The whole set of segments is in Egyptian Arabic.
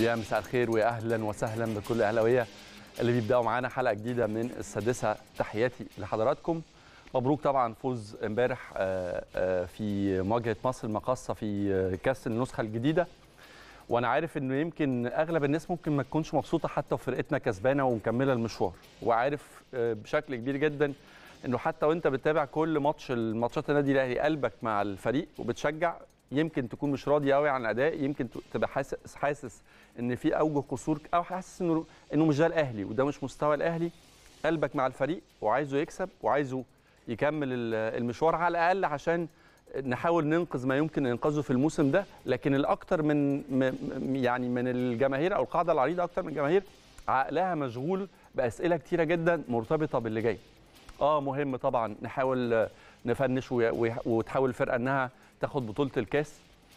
يا مساء الخير ويا اهلا وسهلا بكل اهلاويه اللي بيبداوا معانا حلقه جديده من السادسه تحياتي لحضراتكم مبروك طبعا فوز امبارح آه، آه، في مواجهه مصر المقاصه في آه، كاس النسخه الجديده وانا عارف انه يمكن اغلب الناس ممكن ما تكونش مبسوطه حتى وفرقتنا كسبانه ومكمله المشوار وعارف آه، بشكل كبير جدا انه حتى وانت بتتابع كل ماتش الماتشات النادي الاهلي قلبك مع الفريق وبتشجع يمكن تكون مش راضي قوي عن الاداء يمكن ت- تبقى حاسس حاسس ان في اوجه قصور او حاسس انه انه مش ده الاهلي وده مش مستوى الاهلي قلبك مع الفريق وعايزه يكسب وعايزه يكمل ال- المشوار على الاقل عشان نحاول ننقذ ما يمكن انقاذه في الموسم ده لكن الاكثر من م- م- يعني من الجماهير او القاعده العريضه اكتر من الجماهير عقلها مشغول باسئله كتيره جدا مرتبطه باللي جاي اه مهم طبعا نحاول آه، نفنش وي- وي- وتحاول الفرقه انها تاخد بطوله الكاس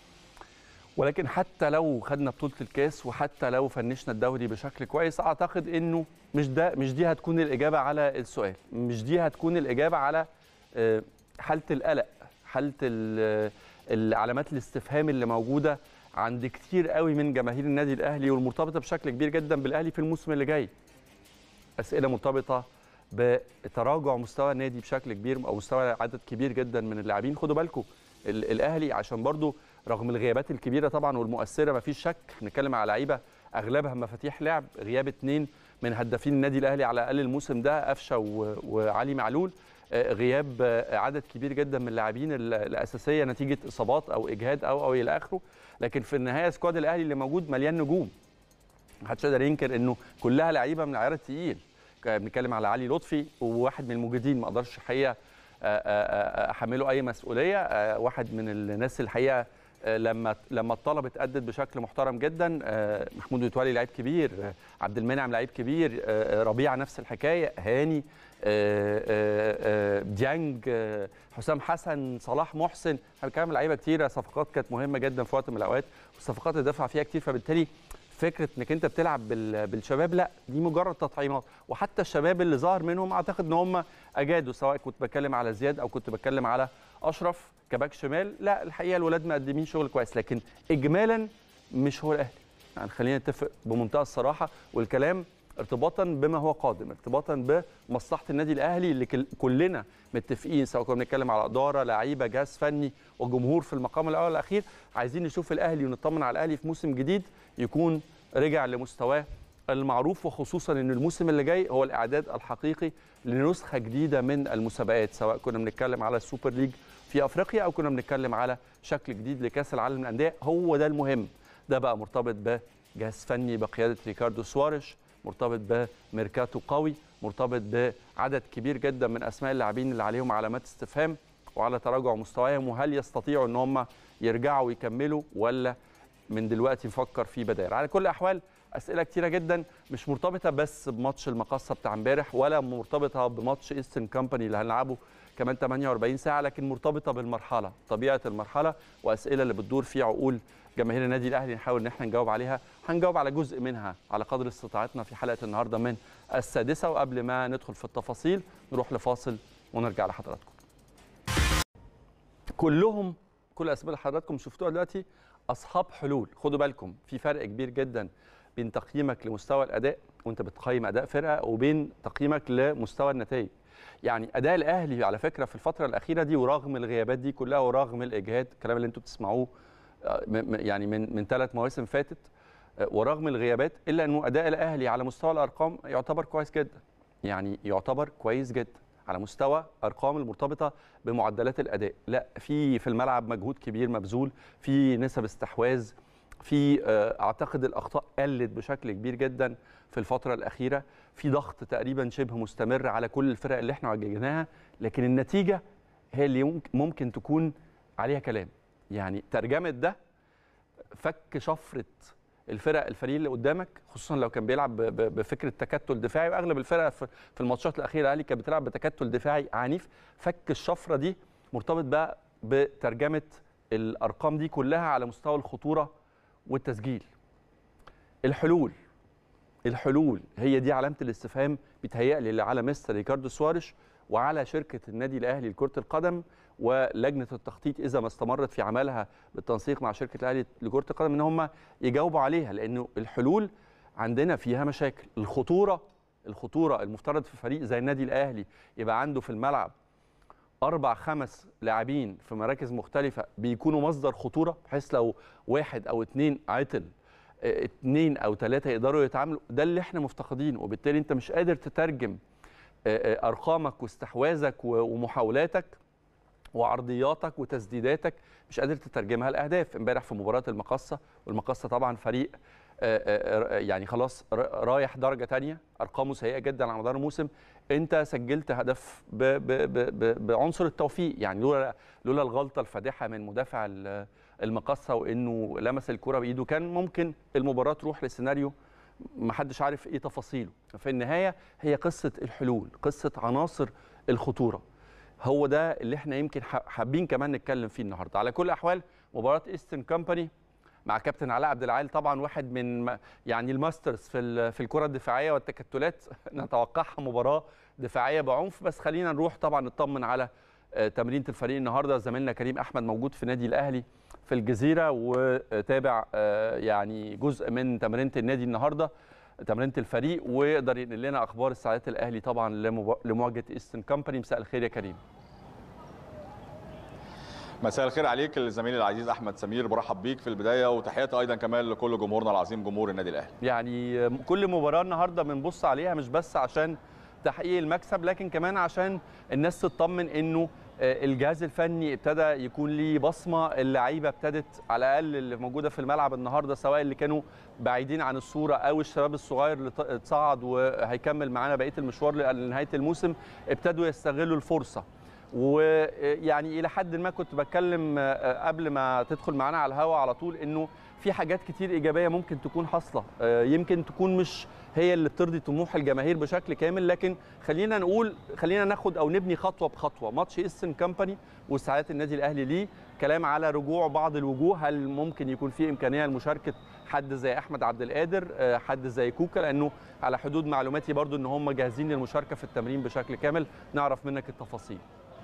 ولكن حتى لو خدنا بطوله الكاس وحتى لو فنشنا الدوري بشكل كويس اعتقد انه مش ده مش دي هتكون الاجابه على السؤال مش دي هتكون الاجابه على آه، حاله القلق حاله ال- العلامات الاستفهام اللي موجوده عند كتير قوي من جماهير النادي الاهلي والمرتبطه بشكل كبير جدا بالاهلي في الموسم اللي جاي اسئله مرتبطه بتراجع مستوى النادي بشكل كبير او مستوى عدد كبير جدا من اللاعبين خدوا بالكم ال- الاهلي عشان برضو رغم الغيابات الكبيره طبعا والمؤثره ما فيش شك نتكلم على لعيبه اغلبها مفاتيح لعب غياب اثنين من هدافين النادي الاهلي على الاقل الموسم ده قفشه و- وعلي معلول آه، غياب آه، عدد كبير جدا من اللاعبين ال- الاساسيه نتيجه اصابات او اجهاد او او الى اخره لكن في النهايه سكواد الاهلي اللي موجود مليان نجوم محدش يقدر ينكر انه كلها لعيبه من العيار التقيل كنا بنتكلم على علي لطفي وواحد من المجيدين ما اقدرش الحقيقه آه، آه، آه، احمله اي مسؤوليه آه، واحد من الناس الحقيقه آه، لما لما الطلب اتأدت بشكل محترم جدا آه، محمود متولي لعيب كبير آه، عبد المنعم لعيب كبير آه، آه، ربيعه نفس الحكايه هاني آه، آه، آه، ديانج آه، حسام حسن صلاح محسن احنا بنتكلم عن لعيبه كتيره صفقات كانت مهمه جدا في وقت من الاوقات والصفقات اللي دفع فيها كتير فبالتالي فكره انك انت بتلعب بال- بالشباب لا دي مجرد تطعيمات وحتى الشباب اللي ظهر منهم اعتقد ان هم اجادوا سواء كنت بتكلم على زياد او كنت بتكلم على اشرف كباك شمال لا الحقيقه الولاد مقدمين شغل كويس لكن اجمالا مش هو الاهلي يعني خلينا نتفق بمنتهى الصراحه والكلام ارتباطا بما هو قادم ارتباطا بمصلحه النادي الاهلي اللي كل- كلنا متفقين سواء كنا بنتكلم على اداره لعيبه جهاز فني وجمهور في المقام الاول والاخير عايزين نشوف الاهلي ونطمن على الاهلي في موسم جديد يكون رجع لمستواه المعروف وخصوصا ان الموسم اللي جاي هو الاعداد الحقيقي لنسخه جديده من المسابقات سواء كنا بنتكلم على السوبر ليج في افريقيا او كنا بنتكلم على شكل جديد لكاس العالم للانديه هو ده المهم ده بقى مرتبط بجهاز فني بقياده ريكاردو سواريش مرتبط بميركاتو قوي مرتبط بعدد كبير جدا من اسماء اللاعبين اللي عليهم علامات استفهام وعلى تراجع مستواهم وهل يستطيعوا ان هم يرجعوا ويكملوا ولا من دلوقتي نفكر في بدائل على كل الاحوال اسئله كتيره جدا مش مرتبطه بس بماتش المقصه بتاع امبارح ولا مرتبطه بماتش ايسترن كامباني اللي هنلعبه كمان 48 ساعه لكن مرتبطه بالمرحله طبيعه المرحله واسئله اللي بتدور في عقول جماهير النادي الاهلي نحاول ان احنا نجاوب عليها هنجاوب على جزء منها على قدر استطاعتنا في حلقه النهارده من السادسه وقبل ما ندخل في التفاصيل نروح لفاصل ونرجع لحضراتكم كلهم كل الاسماء اللي حضراتكم شفتوها دلوقتي اصحاب حلول خدوا بالكم في فرق كبير جدا بين تقييمك لمستوى الاداء وانت بتقيم اداء فرقه وبين تقييمك لمستوى النتائج يعني اداء الاهلي على فكره في الفتره الاخيره دي ورغم الغيابات دي كلها ورغم الاجهاد الكلام اللي انتم بتسمعوه آه، م- م- يعني من من ثلاث مواسم فاتت آه، ورغم الغيابات الا انه اداء الاهلي على مستوى الارقام يعتبر كويس جدا يعني يعتبر كويس جدا على مستوى ارقام المرتبطه بمعدلات الاداء لا في في الملعب مجهود كبير مبذول في نسب استحواذ في آه، اعتقد الاخطاء قلت بشكل كبير جدا في الفتره الاخيره في ضغط تقريبا شبه مستمر على كل الفرق اللي احنا واجهناها لكن النتيجه هي اللي يمكن- ممكن تكون عليها كلام يعني ترجمه ده فك شفره الفرق الفريق اللي قدامك خصوصا لو كان بيلعب ب- ب- بفكره تكتل دفاعي واغلب الفرق في في الماتشات الاخيره الاهلي كانت بتلعب بتكتل دفاعي عنيف فك الشفره دي مرتبط بقى بترجمه الارقام دي كلها على مستوى الخطوره والتسجيل الحلول الحلول هي دي علامه الاستفهام بيتهيألي اللي على مستر ريكاردو سواريش وعلى شركه النادي الاهلي لكره القدم ولجنه التخطيط اذا ما استمرت في عملها بالتنسيق مع شركه الاهلي لكره القدم ان هم يجاوبوا عليها لانه الحلول عندنا فيها مشاكل الخطوره الخطوره المفترض في فريق زي النادي الاهلي يبقى عنده في الملعب اربع خمس لاعبين في مراكز مختلفه بيكونوا مصدر خطوره بحيث لو واحد او اثنين عطل اثنين او ثلاثه يقدروا يتعاملوا ده اللي احنا مفتقدينه وبالتالي انت مش قادر تترجم ارقامك واستحواذك ومحاولاتك وعرضياتك وتسديداتك مش قادر تترجمها لاهداف امبارح في مباراه المقصه والمقصه طبعا فريق يعني خلاص رايح درجه ثانيه ارقامه سيئه جدا على مدار الموسم انت سجلت هدف ب ب ب بعنصر التوفيق يعني لولا لولا الغلطه الفادحه من مدافع المقصه وانه لمس الكره بايده كان ممكن المباراه تروح لسيناريو ما حدش عارف ايه تفاصيله في النهايه هي قصه الحلول قصه عناصر الخطوره هو ده اللي احنا يمكن حابين كمان نتكلم فيه النهارده على كل الاحوال مباراه ايسترن كامباني مع كابتن علاء عبد العال طبعا واحد من يعني الماسترز في في الكره الدفاعيه والتكتلات نتوقعها مباراه دفاعيه بعنف بس خلينا نروح طبعا نطمن على تمرينه الفريق النهارده زميلنا كريم احمد موجود في نادي الاهلي في الجزيره وتابع يعني جزء من تمرينه النادي النهارده تمرينه الفريق ويقدر ينقل لنا اخبار الساعات الاهلي طبعا لمواجهه ايسترن كامباني مساء الخير يا كريم مساء الخير عليك الزميل العزيز احمد سمير برحب بيك في البدايه وتحياتي ايضا كمان لكل جمهورنا العظيم جمهور النادي الاهلي يعني كل مباراه النهارده بنبص عليها مش بس عشان تحقيق المكسب لكن كمان عشان الناس تطمن انه الجهاز الفني ابتدى يكون ليه بصمه اللعيبه ابتدت على الاقل اللي موجوده في الملعب النهارده سواء اللي كانوا بعيدين عن الصوره او الشباب الصغير اللي اتصعد وهيكمل معانا بقيه المشوار لنهايه الموسم ابتدوا يستغلوا الفرصه ويعني الى حد ما كنت بتكلم قبل ما تدخل معانا على الهواء على طول انه في حاجات كتير ايجابيه ممكن تكون حاصله يمكن تكون مش هي اللي بترضي طموح الجماهير بشكل كامل لكن خلينا نقول خلينا ناخد او نبني خطوه بخطوه ماتش ايسترن كامباني واستعدادات النادي الاهلي ليه كلام على رجوع بعض الوجوه هل ممكن يكون في امكانيه لمشاركه حد زي احمد عبد القادر حد زي كوكا لانه على حدود معلوماتي برضو ان هم جاهزين للمشاركه في التمرين بشكل كامل نعرف منك التفاصيل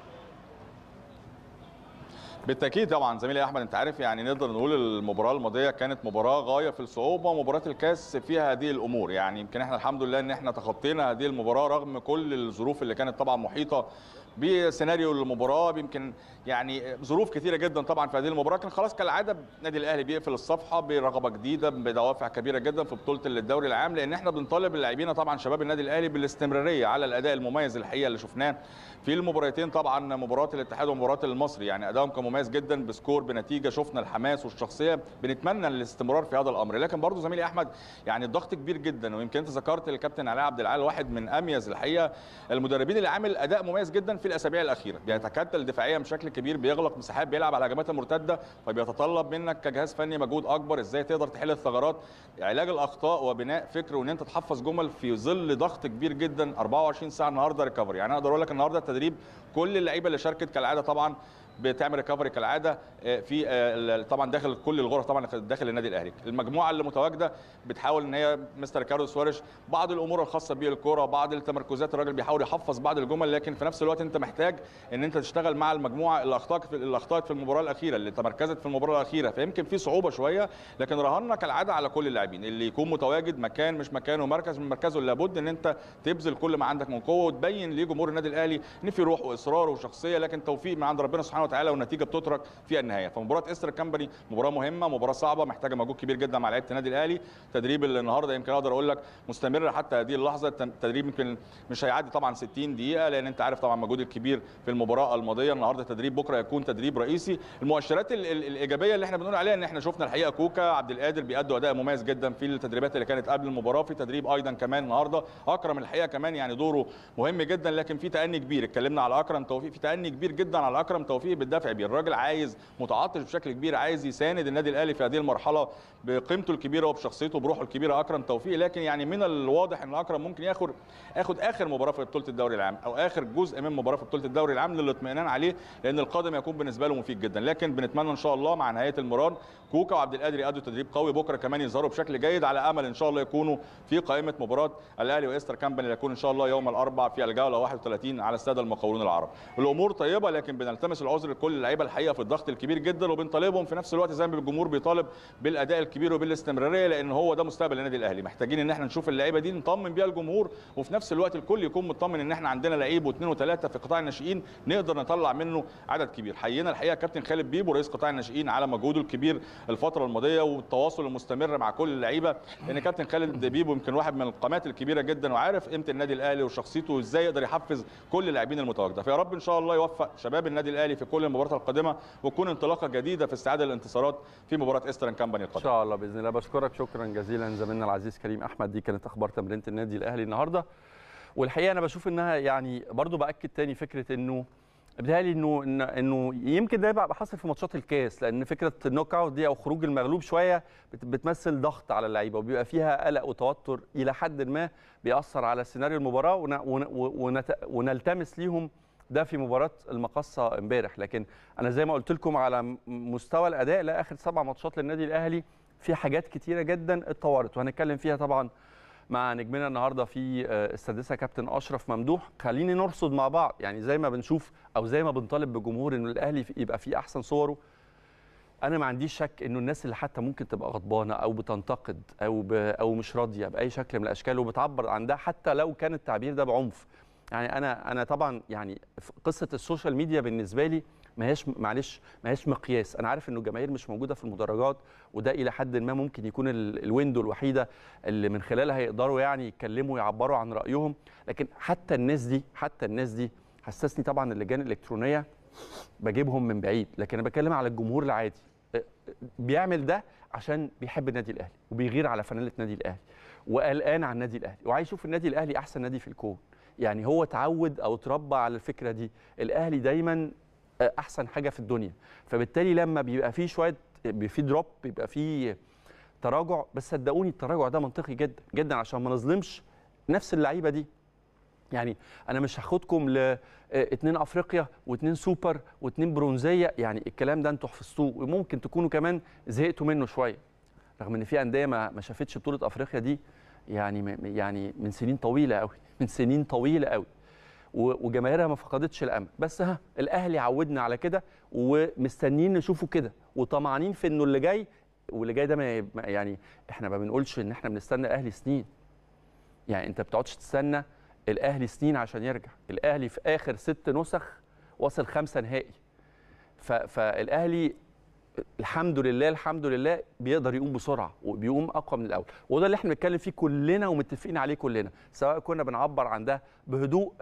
بالتاكيد طبعا زميلي احمد انت عارف يعني نقدر نقول المباراه الماضيه كانت مباراه غايه في الصعوبه ومباراه الكاس فيها هذه الامور يعني يمكن احنا الحمد لله ان احنا تخطينا هذه المباراه رغم كل الظروف اللي كانت طبعا محيطه بسيناريو المباراه يمكن يعني ظروف كثيره جدا طبعا في هذه المباراه كان خلاص كالعاده النادي الاهلي بيقفل الصفحه برغبه جديده بدوافع كبيره جدا في بطوله الدوري العام لان احنا بنطالب اللاعبين طبعا شباب النادي الاهلي بالاستمراريه على الاداء المميز الحقيقه اللي شفناه في المباراتين طبعا مباراه الاتحاد ومباراه المصري يعني ادائهم كان مميز جدا بسكور بنتيجه شفنا الحماس والشخصيه بنتمنى الاستمرار في هذا الامر لكن برضو زميلي احمد يعني الضغط كبير جدا ويمكن انت ذكرت الكابتن علاء عبد العال واحد من اميز الحقيقه المدربين اللي عامل اداء مميز جدا في الاسابيع الاخيره بيتكتل دفاعيا بشكل كبير بيغلق مساحات بيلعب على الهجمات المرتده فبيتطلب منك كجهاز فني مجهود اكبر ازاي تقدر تحل الثغرات علاج الاخطاء وبناء فكر وان انت تحفظ جمل في ظل ضغط كبير جدا 24 ساعه النهارده ريكفري يعني اقدر اقول لك النهارده التدريب كل اللعيبه اللي شاركت كالعاده طبعا بتعمل ريكفري كالعاده في طبعا داخل كل الغرف طبعا داخل النادي الاهلي المجموعه اللي متواجده بتحاول ان هي مستر ريكاردو سواريش بعض الامور الخاصه بالكوره بعض التمركزات الراجل بيحاول يحفظ بعض الجمل لكن في نفس الوقت انت محتاج ان انت تشتغل مع المجموعه اللي اخطات في اللي اخطات في المباراه الاخيره اللي تمركزت في المباراه الاخيره فيمكن في صعوبه شويه لكن رهنا كالعاده على كل اللاعبين اللي يكون متواجد مكان مش مكانه مركز من مركزه لابد ان انت تبذل كل ما عندك من قوه وتبين لجمهور النادي الاهلي ان في روح واصرار وشخصيه لكن توفيق من عند ربنا سبحانه وتعالى والنتيجه بتترك في النهايه فمباراه استر كامباني مباراه مهمه مباراه صعبه محتاجه مجهود كبير جدا مع لعيبه النادي الاهلي تدريب النهارده يمكن اقدر اقول لك مستمر حتى هذه اللحظه التدريب يمكن مش هيعدي طبعا 60 دقيقه لان انت عارف طبعا المجهود الكبير في المباراه الماضيه النهارده تدريب بكره يكون تدريب رئيسي المؤشرات ال ال الايجابيه اللي احنا بنقول عليها ان احنا شفنا الحقيقه كوكا عبد القادر بيأدوا اداء مميز جدا في التدريبات اللي كانت قبل المباراه في تدريب ايضا كمان النهارده اكرم الحقيقه كمان يعني دوره مهم جدا لكن في تأني كبير اتكلمنا على اكرم توفيق في تأني كبير جدا على اكرم توفيق بالدفع بيه الراجل عايز متعطش بشكل كبير عايز يساند النادي الاهلي في هذه المرحله بقيمته الكبيره وبشخصيته وبروحه الكبيره اكرم توفيق لكن يعني من الواضح ان اكرم ممكن ياخد ياخد اخر مباراه في بطوله الدوري العام او اخر جزء من مباراه في بطوله الدوري العام للاطمئنان عليه لان القادم يكون بالنسبه له مفيد جدا لكن بنتمنى ان شاء الله مع نهايه المران كوكا وعبد القادر يادوا تدريب قوي بكره كمان يظهروا بشكل جيد على امل ان شاء الله يكونوا في قائمه مباراه الاهلي واستر كامباني اللي يكون ان شاء الله يوم الاربعاء في الجوله 31 على الساده المقاولون العرب الامور طيبه لكن بنلتمس العذر لكل اللعيبه الحقيقه في الضغط الكبير جدا وبنطالبهم في نفس الوقت زي ما الجمهور بيطالب بالاداء الكبير وبالاستمراريه لان هو ده مستقبل النادي الاهلي محتاجين ان احنا نشوف اللعيبه دي نطمن بيها الجمهور وفي نفس الوقت الكل يكون مطمن ان احنا عندنا لعيب واثنين وثلاثه في قطاع الناشئين نقدر نطلع منه عدد كبير حيينا الحقيقه كابتن خالد بيبو رئيس قطاع الناشئين على مجهوده الكبير الفتره الماضيه والتواصل المستمر مع كل اللعيبه لان كابتن خالد بيبو يمكن واحد من القامات الكبيره جدا وعارف قيمه النادي الاهلي وشخصيته وازاي يقدر يحفز كل اللاعبين المتواجده فيا رب ان شاء الله يوفق شباب النادي الاهلي في كل المباريات القادمه وتكون انطلاقه جديده في استعاده للانتصارات في مباراه استرن كامباني ان القادمه شاء الله باذن الله بشكرك شكرا جزيلا زميلنا العزيز كريم احمد دي كانت اخبار تمرينه النادي الاهلي النهارده والحقيقه انا بشوف انها يعني برضو باكد تاني فكره انه بيتهيألي انه إن- انه يمكن ده يبقى حاصل في ماتشات الكاس لان فكره النوك اوت دي او خروج المغلوب شويه بت- بتمثل ضغط على اللعيبه وبيبقى فيها قلق وتوتر الى حد ما بيأثر على سيناريو المباراه ون- ون- ونت- ونلتمس ليهم ده في مباراه المقصه امبارح لكن انا زي ما قلت لكم على م- مستوى الاداء لاخر سبع ماتشات للنادي الاهلي في حاجات كتيره جدا اتطورت وهنتكلم فيها طبعا مع نجمنا النهارده في آه، السادسه كابتن اشرف ممدوح خليني نرصد مع بعض يعني زي ما بنشوف او زي ما بنطالب بالجمهور انه الاهلي في- يبقى فيه احسن صوره انا ما عنديش شك انه الناس اللي حتى ممكن تبقى غضبانه او بتنتقد او ب... او مش راضيه باي شكل من الاشكال وبتعبر عن ده حتى لو كان التعبير ده بعنف يعني انا انا طبعا يعني في قصه السوشيال ميديا بالنسبه لي ما هيش معلش ما هيش مقياس انا عارف انه الجماهير مش موجوده في المدرجات وده الى حد ما ممكن يكون ال- الويندو الوحيده اللي من خلالها يقدروا يعني يتكلموا ويعبروا عن رايهم لكن حتى الناس دي حتى الناس دي حسسني طبعا اللجان الالكترونيه بجيبهم من بعيد لكن انا بتكلم على الجمهور العادي بيعمل ده عشان بيحب النادي الاهلي وبيغير على فانيله النادي الاهلي وقلقان على النادي الاهلي وعايز يشوف النادي الاهلي احسن نادي في الكون يعني هو اتعود او اتربى على الفكره دي الاهلي دايما احسن حاجه في الدنيا فبالتالي لما بيبقى فيه شويه بيبقى فيه دروب بيبقى فيه تراجع بس صدقوني التراجع ده منطقي جدا جدا عشان ما نظلمش نفس اللعيبه دي يعني انا مش هاخدكم لاثنين افريقيا واثنين سوبر واثنين برونزيه يعني الكلام ده انتوا حفظتوه وممكن تكونوا كمان زهقتوا منه شويه رغم ان في انديه ما ما شافتش بطوله افريقيا دي يعني م- يعني من سنين طويله قوي من سنين طويله قوي و- وجماهيرها ما فقدتش الامل بس ها الاهلي عودنا على كده ومستنيين نشوفه كده وطمعانين في انه اللي جاي واللي جاي ده ما ما- يعني احنا ما بنقولش ان احنا بنستنى الاهلي سنين يعني انت بتقعدش تستنى الاهلي سنين عشان يرجع الاهلي في اخر ست نسخ وصل خمسه نهائي ف- فالاهلي الحمد لله الحمد لله بيقدر يقوم بسرعه وبيقوم اقوى من الاول وده اللي احنا بنتكلم فيه كلنا ومتفقين عليه كلنا سواء كنا بنعبر عن ده بهدوء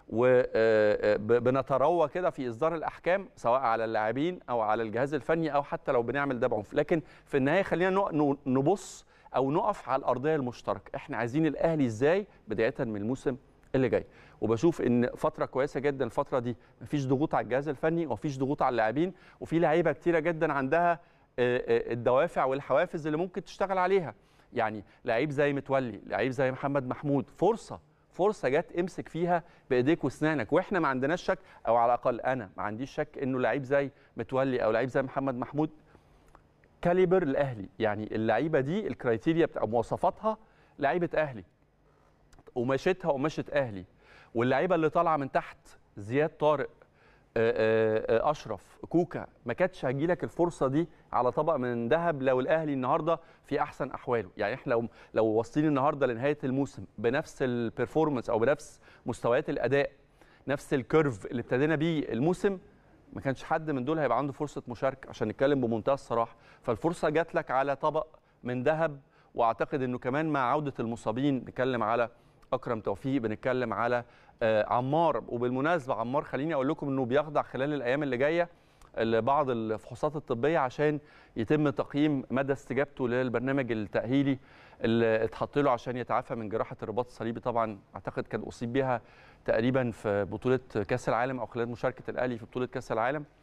وبنتروى كده في اصدار الاحكام سواء على اللاعبين او على الجهاز الفني او حتى لو بنعمل ده بعنف لكن في النهايه خلينا نق- ن- نبص او نقف على الارضيه المشتركه احنا عايزين الاهلي ازاي بدايه من الموسم اللي جاي وبشوف ان فتره كويسه جدا الفتره دي مفيش ضغوط على الجهاز الفني ومفيش ضغوط على اللاعبين وفي لعيبه كتيره جدا عندها آه، آه، الدوافع والحوافز اللي ممكن تشتغل عليها يعني لعيب زي متولي لعيب زي محمد محمود فرصه فرصه جت امسك فيها بايديك واسنانك واحنا ما عندناش شك او على الاقل انا ما عنديش شك انه لعيب زي متولي او لعيب زي محمد محمود كاليبر الاهلي يعني اللعيبه دي الكرايتيريا بتاع مواصفاتها لعيبه اهلي قماشتها قماشه اهلي واللعيبه اللي طالعه من تحت زياد طارق آه، آه، آه، اشرف كوكا ما كانتش هتجيلك الفرصه دي على طبق من ذهب لو الاهلي النهارده في احسن احواله يعني احنا لو لو واصلين النهارده لنهايه الموسم بنفس البرفورمانس او بنفس مستويات الاداء نفس الكيرف اللي ابتدينا بيه الموسم ما كانش حد من دول هيبقى عنده فرصه مشاركه عشان نتكلم بمنتهى الصراحه فالفرصه جات لك على طبق من ذهب واعتقد انه كمان مع عوده المصابين نتكلم على اكرم توفيق بنتكلم على آه، عمار وبالمناسبه عمار خليني اقول لكم انه بيخضع خلال الايام اللي جايه لبعض الفحوصات الطبيه عشان يتم تقييم مدى استجابته للبرنامج التاهيلي اللي اتحط له عشان يتعافى من جراحه الرباط الصليبي طبعا اعتقد كان اصيب بيها تقريبا في بطوله كاس العالم او خلال مشاركه الاهلي في بطوله كاس العالم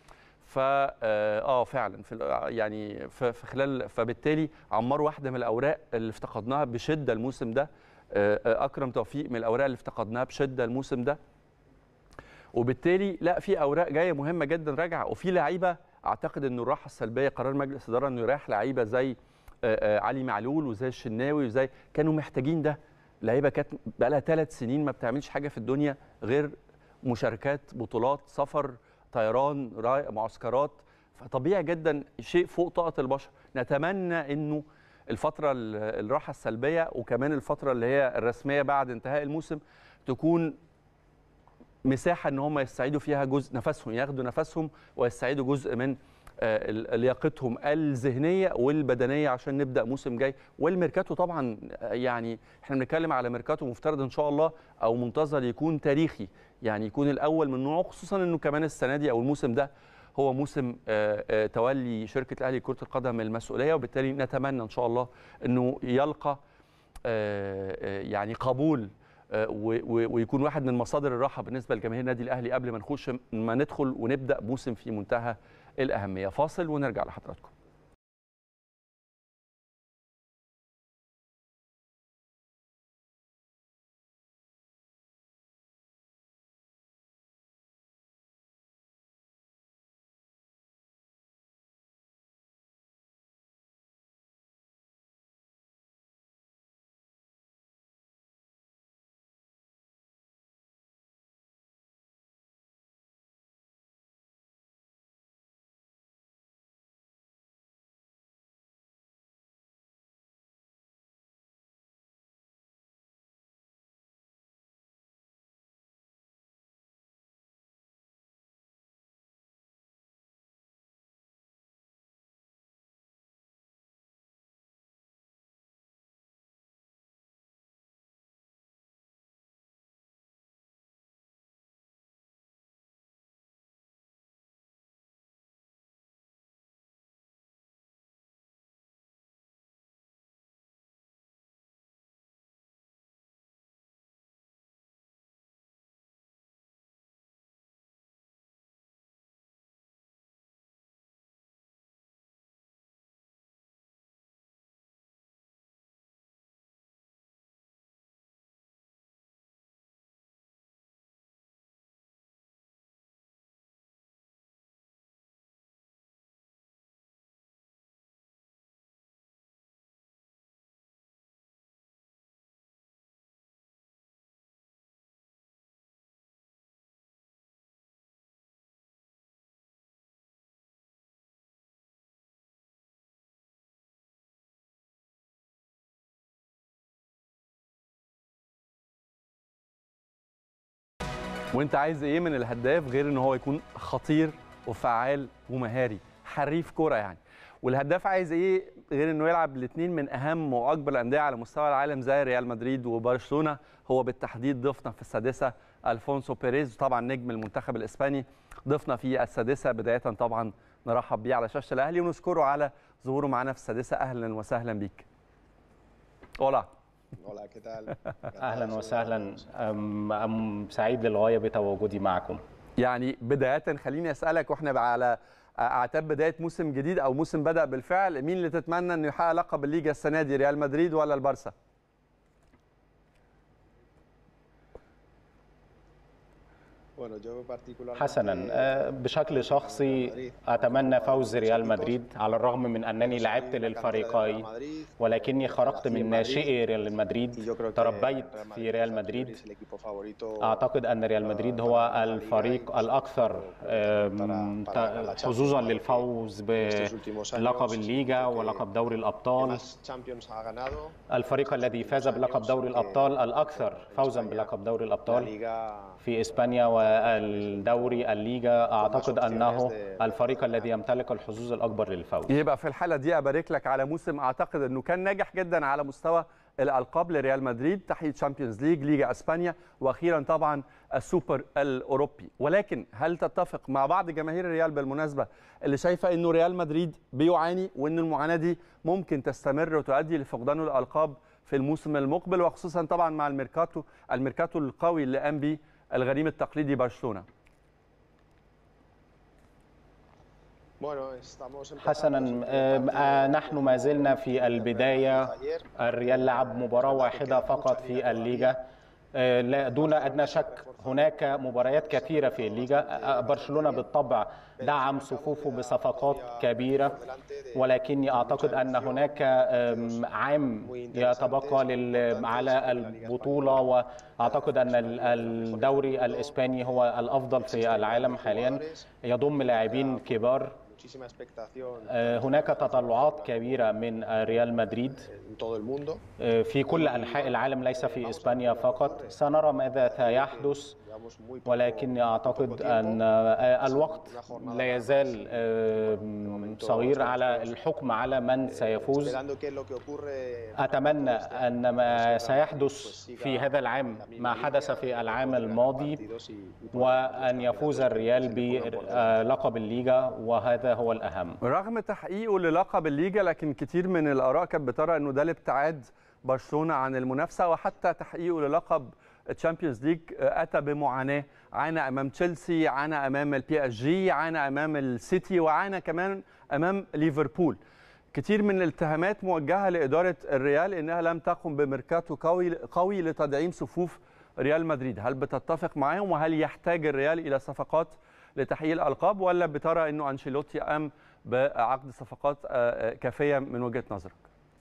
اه اه فعلا في ال- يعني ف- في خلال فبالتالي عمار واحده من الاوراق اللي افتقدناها بشده الموسم ده آه، آه، اكرم توفيق من الاوراق اللي افتقدناها بشده الموسم ده وبالتالي لا في اوراق جايه مهمه جدا راجعه وفي لعيبه اعتقد انه الراحه السلبيه قرار مجلس الاداره انه يريح لعيبه زي آه، آه، علي معلول وزي الشناوي وزي كانوا محتاجين ده لعيبه كانت بقى لها ثلاث سنين ما بتعملش حاجه في الدنيا غير مشاركات بطولات سفر طيران راي- معسكرات فطبيعي جدا شيء فوق طاقه البشر نتمنى انه الفتره ال- الراحه السلبيه وكمان الفتره اللي هي الرسميه بعد انتهاء الموسم تكون مساحه ان هم يستعيدوا فيها جزء نفسهم ياخدوا نفسهم ويستعيدوا جزء من آه، ال- لياقتهم الذهنيه والبدنيه عشان نبدا موسم جاي والميركاتو طبعا آه، يعني احنا بنتكلم على ميركاتو مفترض ان شاء الله او منتظر يكون تاريخي يعني يكون الاول من نوعه خصوصا انه كمان السنه دي او الموسم ده هو موسم آه، آه، تولي شركه الاهلي لكره القدم المسؤوليه وبالتالي نتمنى ان شاء الله انه يلقى آه، آه، يعني قبول آه، و- و- ويكون واحد من مصادر الراحه بالنسبه لجماهير النادي الاهلي قبل ما نخش ما ندخل ونبدا موسم في منتهى الاهميه فاصل ونرجع لحضراتكم وانت عايز ايه من الهداف غير ان هو يكون خطير وفعال ومهاري حريف كوره يعني والهداف عايز ايه غير انه يلعب الاثنين من اهم واكبر الانديه على مستوى العالم زي ريال مدريد وبرشلونه هو بالتحديد ضيفنا في السادسه الفونسو بيريز طبعا نجم المنتخب الاسباني ضيفنا في السادسه بدايه طبعا نرحب بيه على شاشه الاهلي ونشكره على ظهوره معنا في السادسه اهلا وسهلا بيك Hola. Hola, ¿qué tal? اهلا وسهلا أم أم سعيد للغايه بتواجدي معكم يعني بداية خليني أسألك وإحنا بقى على أعتاب بداية موسم جديد أو موسم بدأ بالفعل مين اللي تتمنى إنه يحقق لقب الليجا السنة دي ريال مدريد ولا البارسا؟ Bueno, yo particularmente حسنا أه، بشكل شخصي اتمنى فوز ريال مدريد على الرغم من انني لعبت للفريقين ولكني خرجت من ناشئي ريال مدريد تربيت في ريال مدريد اعتقد ان ريال مدريد هو الفريق الاكثر أم، ت- حظوظا للفوز بلقب الليجا ولقب دوري الابطال الفريق الذي فاز بلقب دوري الابطال الاكثر فوزا بلقب دوري الابطال في اسبانيا والدوري الليجا اعتقد انه الفريق الذي يمتلك الحظوظ الاكبر للفوز يبقى في الحالة دي أبارك لك على موسم أعتقد إنه كان ناجح جدا على مستوى الألقاب لريال مدريد تحقيق تشامبيونز ليج ليجا أسبانيا وأخيرا طبعا السوبر الأوروبي ولكن هل تتفق مع بعض جماهير الريال بالمناسبة اللي شايفة إنه ريال مدريد بيعاني وإن المعاناة دي ممكن تستمر وتؤدي لفقدان الألقاب في الموسم المقبل وخصوصا طبعا مع الميركاتو الميركاتو القوي اللي قام بيه الغريم التقليدي برشلونة حسنا آه، نحن ما زلنا في البداية الريال لعب مباراة واحدة فقط في الليجا آه، لا- دون أدنى شك هناك مباريات كثيرة في الليجا آه، برشلونة بالطبع دعم صفوفه بصفقات كبيرة ولكني أعتقد أن هناك آم، عام يتبقى لل- على البطولة وأعتقد أن ال- الدوري الإسباني هو الأفضل في العالم حاليا يضم لاعبين كبار آه، هناك تطلعات كبيرة من آه، ريال مدريد آه، في كل أنحاء العالم ليس في إسبانيا فقط سنرى ماذا سيحدث ولكني أعتقد أن آه، الوقت لا يزال آه، صغير على الحكم على من سيفوز أتمنى أن ما سيحدث في هذا العام ما حدث في العام الماضي وأن يفوز الريال بلقب الليجا وهذا هو الأهم رغم تحقيقه للقب الليجا لكن كتير من الاراء كانت بترى انه ده الابتعاد برشلونه عن المنافسه وحتى تحقيقه للقب الشامبيونز ليج اتى بمعاناه عانى امام تشيلسي عانى امام البي اس جي عانى امام السيتي وعانى كمان امام ليفربول كتير من الاتهامات موجهه لاداره الريال انها لم تقم بميركاتو قوي قوي لتدعيم صفوف ريال مدريد هل بتتفق معاهم وهل يحتاج الريال الى صفقات لتحقيق الالقاب ولا بترى انه انشيلوتي قام بعقد صفقات آه، آه، كافيه من وجهه نظرك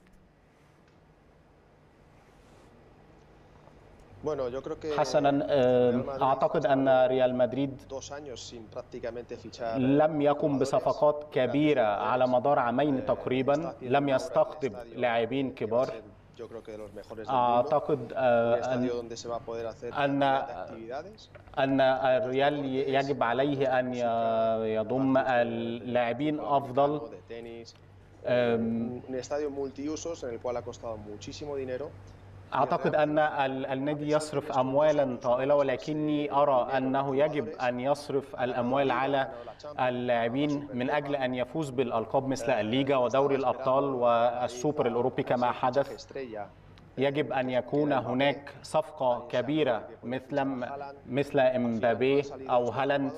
حسنا آه، أعتقد أن ريال مدريد لم يقم بصفقات كبيرة على مدار عامين تقريبا لم يستقطب لاعبين كبار أعتقد آه، أن أن أن الريال يجب عليه أن ي- يضم اللاعبين أفضل أم، un estadio multiusos en el cual ha costado muchísimo dinero أعتقد أن ال- النادي يصرف أموالا طائلة ولكني أرى أنه يجب أن يصرف الأموال على اللاعبين من أجل أن يفوز بالألقاب مثل الليجا ودوري الأبطال والسوبر الأوروبي كما حدث estrella يجب أن يكون هناك صفقة كبيرة مثل مثل إمبابي أو هالاند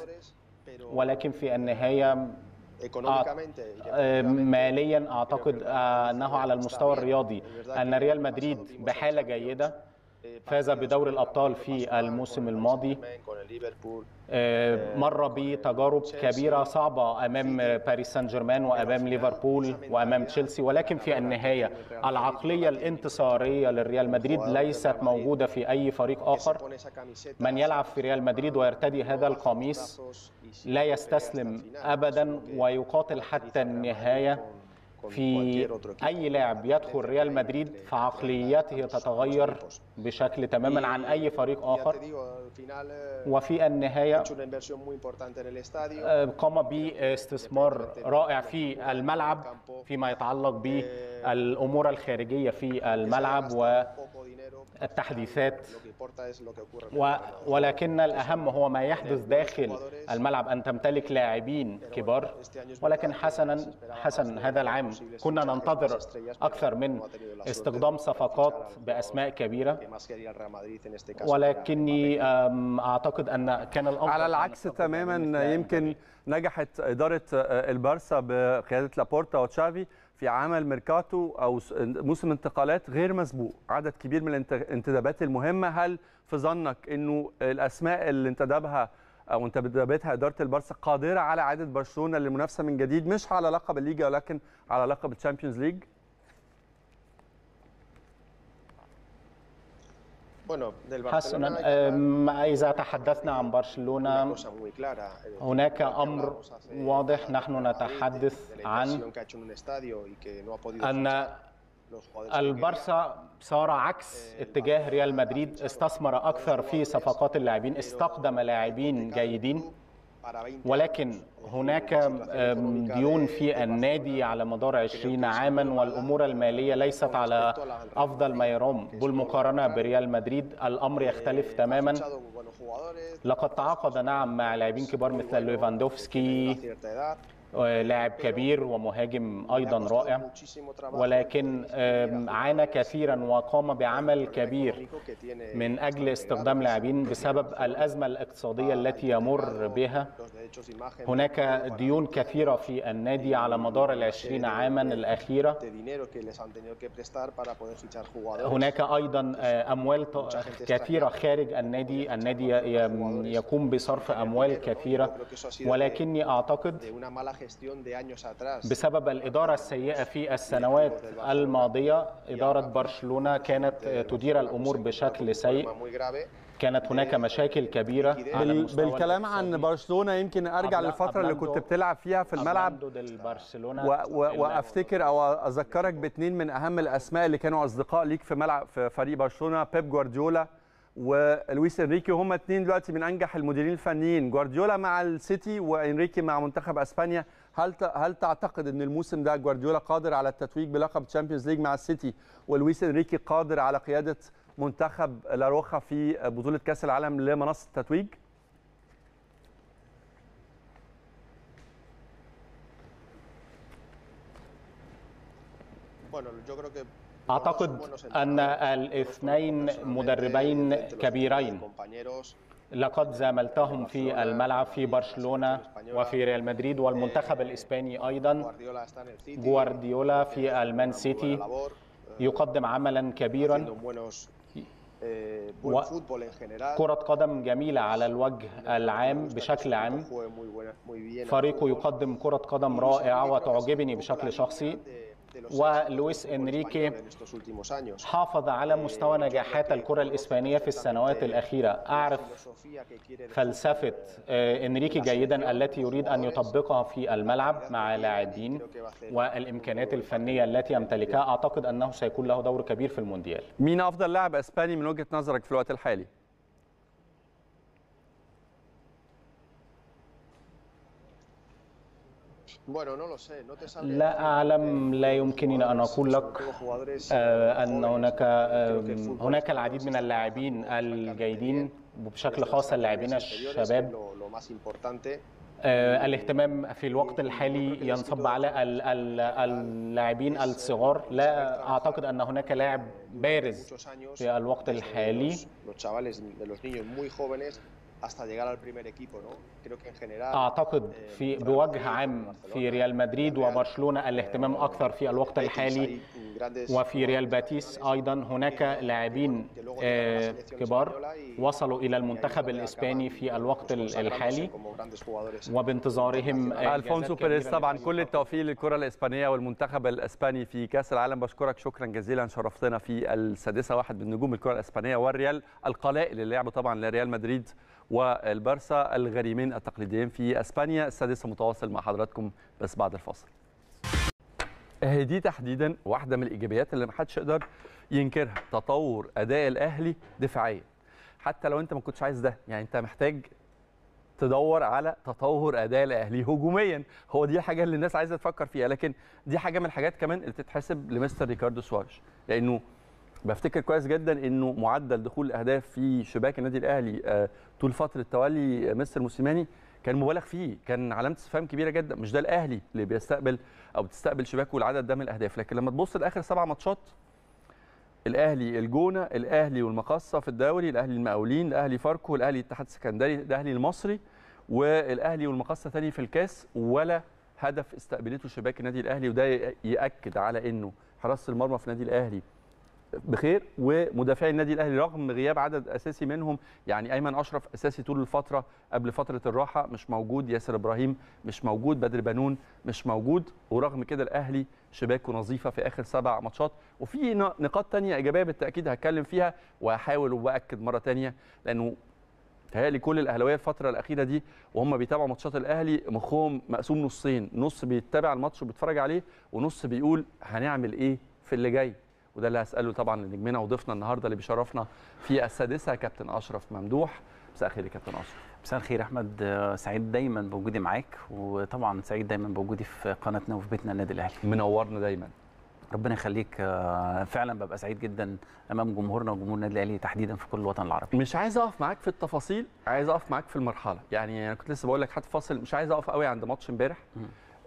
ولكن في النهاية económicamente آه، ماليا اعتقد آه، انه على المستوى الرياضي ان ريال مدريد بحاله جيده فاز بدوري الابطال في الموسم الماضي con el Liverpool آه، مر بتجارب كبيره صعبه امام باريس سان جيرمان وامام ليفربول وامام تشيلسي ولكن في النهايه العقليه الانتصاريه للريال مدريد ليست موجوده في اي فريق اخر pone esa camiseta من يلعب في ريال مدريد ويرتدي هذا القميص لا يستسلم ابدا ويقاتل حتى النهايه في اي لاعب يدخل ريال مدريد فعقليته تتغير بشكل تماما عن اي فريق Ya اخر te digo, al final eh, وفي النهايه ha hecho una inversión muy importante en el estadio. آه، قام باستثمار رائع في الملعب فيما يتعلق بالامور الخارجيه في الملعب Poco dinero. والتحديثات Lo que importa es lo que ocurre. en el و- campo. ولكن الأهم هو ما يحدث داخل الملعب أن تمتلك لاعبين كبار ولكن حسنا حسن هذا العام كنا ننتظر أكثر من استخدام صفقات بأسماء كبيرة Que más quería el Real Madrid en este caso. ولكني أم، أعتقد أن كان الأفضل على أن العكس نستقطب مثل تماما يمكن نجحت اداره آه، البارسا بقياده لابورتا وتشافي في عمل ميركاتو او س- موسم انتقالات غير مسبوق عدد كبير من الانتدابات المهمه هل في ظنك انه الاسماء اللي انتدبها او انتدبتها اداره البارسا قادره على اعاده برشلونه للمنافسه من جديد مش على لقب الليجا ولكن على لقب الشامبيونز ليج Bueno, del Barcelona حسنا hay que hablar أم، إذا تحدثنا عن una برشلونة cosa muy clara. Eh, هناك que أمر hablamos hace- واضح نحن de Madrid, نتحدث de la عن inversión que ha hecho en un estadio y que no ha podido أن fichar los jugadores que البارسا صار عكس اتجاه ريال مدريد استثمر أكثر في صفقات اللاعبين استقدم لاعبين جيدين quería para 20 ولكن هناك أم، ديون في النادي على مدار 20 عاما والأمور المالية ليست على أفضل ما يرام بالمقارنة بريال مدريد الأمر يختلف تماما fichado buenos jugadores, لقد تعاقد نعم مع لاعبين كبار مثل a ليفاندوفسكي cierta edad. لاعب كبير ومهاجم ايضا رائع ولكن عانى كثيرا وقام بعمل كبير من اجل استخدام لاعبين بسبب الازمه الاقتصاديه التي يمر بها هناك ديون كثيره في النادي على مدار العشرين عاما الاخيره هناك ايضا اموال كثيره خارج النادي النادي يقوم بصرف اموال كثيره ولكني اعتقد بسبب الإدارة السيئة في السنوات الماضية إدارة برشلونة كانت تدير الأمور بشكل سيء كانت هناك مشاكل كبيرة بال... بالكلام عن برشلونة يمكن أرجع للفترة اللي كنت بتلعب فيها في الملعب و... و... وأفتكر أو أذكرك باثنين من أهم الأسماء اللي كانوا أصدقاء ليك في ملعب في فريق برشلونة بيب جوارديولا ولويس انريكي هم اثنين دلوقتي من انجح المديرين الفنيين جوارديولا مع السيتي وانريكي مع منتخب اسبانيا هل هل تعتقد ان الموسم ده جوارديولا قادر على التتويج بلقب تشامبيونز ليج مع السيتي ولويس انريكي قادر على قياده منتخب لاروخا في بطوله كاس العالم لمنصه التتويج أعتقد أن الاثنين مدربين كبيرين لقد زاملتهم في الملعب في برشلونة وفي ريال مدريد والمنتخب الإسباني أيضا جوارديولا في المان سيتي يقدم عملا كبيرا و... كرة قدم جميلة على الوجه العام بشكل عام فريقه يقدم كرة قدم رائعة وتعجبني بشكل شخصي ولويس انريكي حافظ على مستوى نجاحات الكره الاسبانيه في السنوات الاخيره اعرف فلسفه انريكي جيدا التي يريد ان يطبقها في الملعب مع لاعبين والامكانيات الفنيه التي يمتلكها اعتقد انه سيكون له دور كبير في المونديال مين افضل لاعب اسباني من وجهه نظرك في الوقت الحالي لا أعلم لا يمكنني أن أقول لك أن هناك هناك العديد من اللاعبين الجيدين وبشكل خاص اللاعبين الشباب الاهتمام في الوقت الحالي ينصب على اللاعبين الصغار لا اعتقد ان هناك لاعب بارز في الوقت الحالي اعتقد في بوجه عام في ريال مدريد وبرشلونه الاهتمام اكثر في الوقت الحالي وفي ريال باتيس ايضا هناك لاعبين كبار وصلوا الى المنتخب الاسباني في الوقت الحالي وبانتظارهم الفونسو بيريز طبعا كل التوفيق للكره الاسبانيه والمنتخب الاسباني في كاس العالم بشكرك شكرا جزيلا شرفتنا في السادسه واحد من نجوم الكره الاسبانيه والريال القلائل اللي لعبوا طبعا لريال مدريد والبارسا الغريمين التقليديين في اسبانيا السادسه متواصل مع حضراتكم بس بعد الفاصل دي تحديدا واحده من الايجابيات اللي ما حدش يقدر ينكرها تطور اداء الاهلي دفاعيا حتى لو انت ما كنتش عايز ده يعني انت محتاج تدور على تطور اداء الاهلي هجوميا هو دي الحاجه اللي الناس عايزه تفكر فيها لكن دي حاجه من الحاجات كمان اللي تتحسب لمستر ريكاردو سوارش لانه بفتكر كويس جدا انه معدل دخول الاهداف في شباك النادي الاهلي طول فتره تولي مستر موسيماني كان مبالغ فيه كان علامه استفهام كبيره جدا مش ده الاهلي اللي بيستقبل او بتستقبل شباكه والعدد ده من الاهداف لكن لما تبص لاخر سبع ماتشات الاهلي الجونه الاهلي والمقصه في الدوري الاهلي المقاولين الاهلي فاركو الاهلي الاتحاد السكندري الاهلي المصري والاهلي والمقصه ثاني في الكاس ولا هدف استقبلته شباك النادي الاهلي وده ياكد على انه حراسه المرمى في النادي الاهلي بخير ومدافعي النادي الاهلي رغم غياب عدد اساسي منهم يعني ايمن اشرف اساسي طول الفتره قبل فتره الراحه مش موجود ياسر ابراهيم مش موجود بدر بنون مش موجود ورغم كده الاهلي شباكه نظيفه في اخر سبع ماتشات وفي نقاط تانية ايجابيه بالتاكيد هتكلم فيها وهحاول وباكد مره تانية لانه تهيألي كل الاهلاويه الفتره الاخيره دي وهم بيتابعوا ماتشات الاهلي مخهم مقسوم نصين نص بيتابع الماتش وبيتفرج عليه ونص بيقول هنعمل ايه في اللي جاي وده اللي هساله طبعا لنجمنا وضيفنا النهارده اللي بيشرفنا في السادسه كابتن اشرف ممدوح مساء الخير يا كابتن اشرف مساء الخير احمد سعيد دايما بوجودي معاك وطبعا سعيد دايما بوجودي في قناتنا وفي بيتنا النادي الاهلي منورنا دايما ربنا يخليك فعلا ببقى سعيد جدا امام جمهورنا وجمهور النادي الاهلي تحديدا في كل الوطن العربي مش عايز اقف معاك في التفاصيل عايز اقف معاك في المرحله يعني انا كنت لسه بقول لك حتى فاصل مش عايز اقف قوي عند ماتش امبارح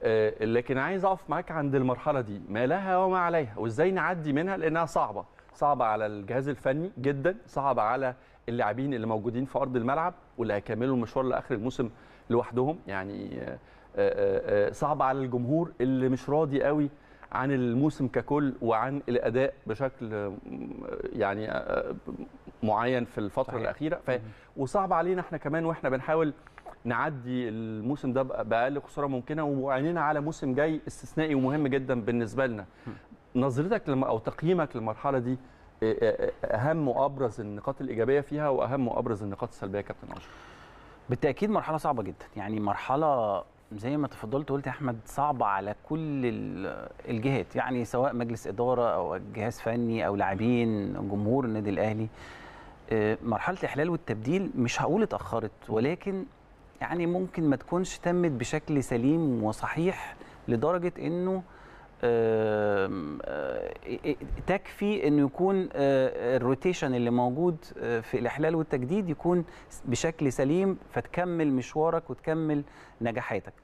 آه، لكن عايز اقف معاك عند المرحله دي ما لها وما عليها وازاي نعدي منها لانها صعبه صعبه على الجهاز الفني جدا صعبه على اللاعبين اللي موجودين في ارض الملعب واللي هيكملوا المشوار لاخر الموسم لوحدهم يعني آه، آه، آه، صعبه على الجمهور اللي مش راضي قوي عن الموسم ككل وعن الاداء بشكل آه، يعني آه، معين في الفتره صحيح. الاخيره ف... وصعب علينا احنا كمان واحنا بنحاول نعدي الموسم ده بأ- باقل خساره ممكنه وعينينا على موسم جاي استثنائي ومهم جدا بالنسبه لنا نظرتك لما او تقييمك للمرحله دي إيه- إيه- اهم وابرز النقاط الايجابيه فيها واهم وابرز النقاط السلبيه يا كابتن اشرف بالتاكيد مرحله صعبه جدا يعني مرحله زي ما تفضلت قلت يا احمد صعبه على كل ال- الجهات يعني سواء مجلس اداره او جهاز فني او لاعبين جمهور النادي الاهلي آه، مرحله الاحلال والتبديل مش هقول اتاخرت ولكن يعني ممكن ما تكونش تمت بشكل سليم وصحيح لدرجه انه آم، آه، تكفي انه يكون آه، الروتيشن اللي موجود آه، في الاحلال والتجديد يكون بشكل سليم فتكمل مشوارك وتكمل نجاحاتك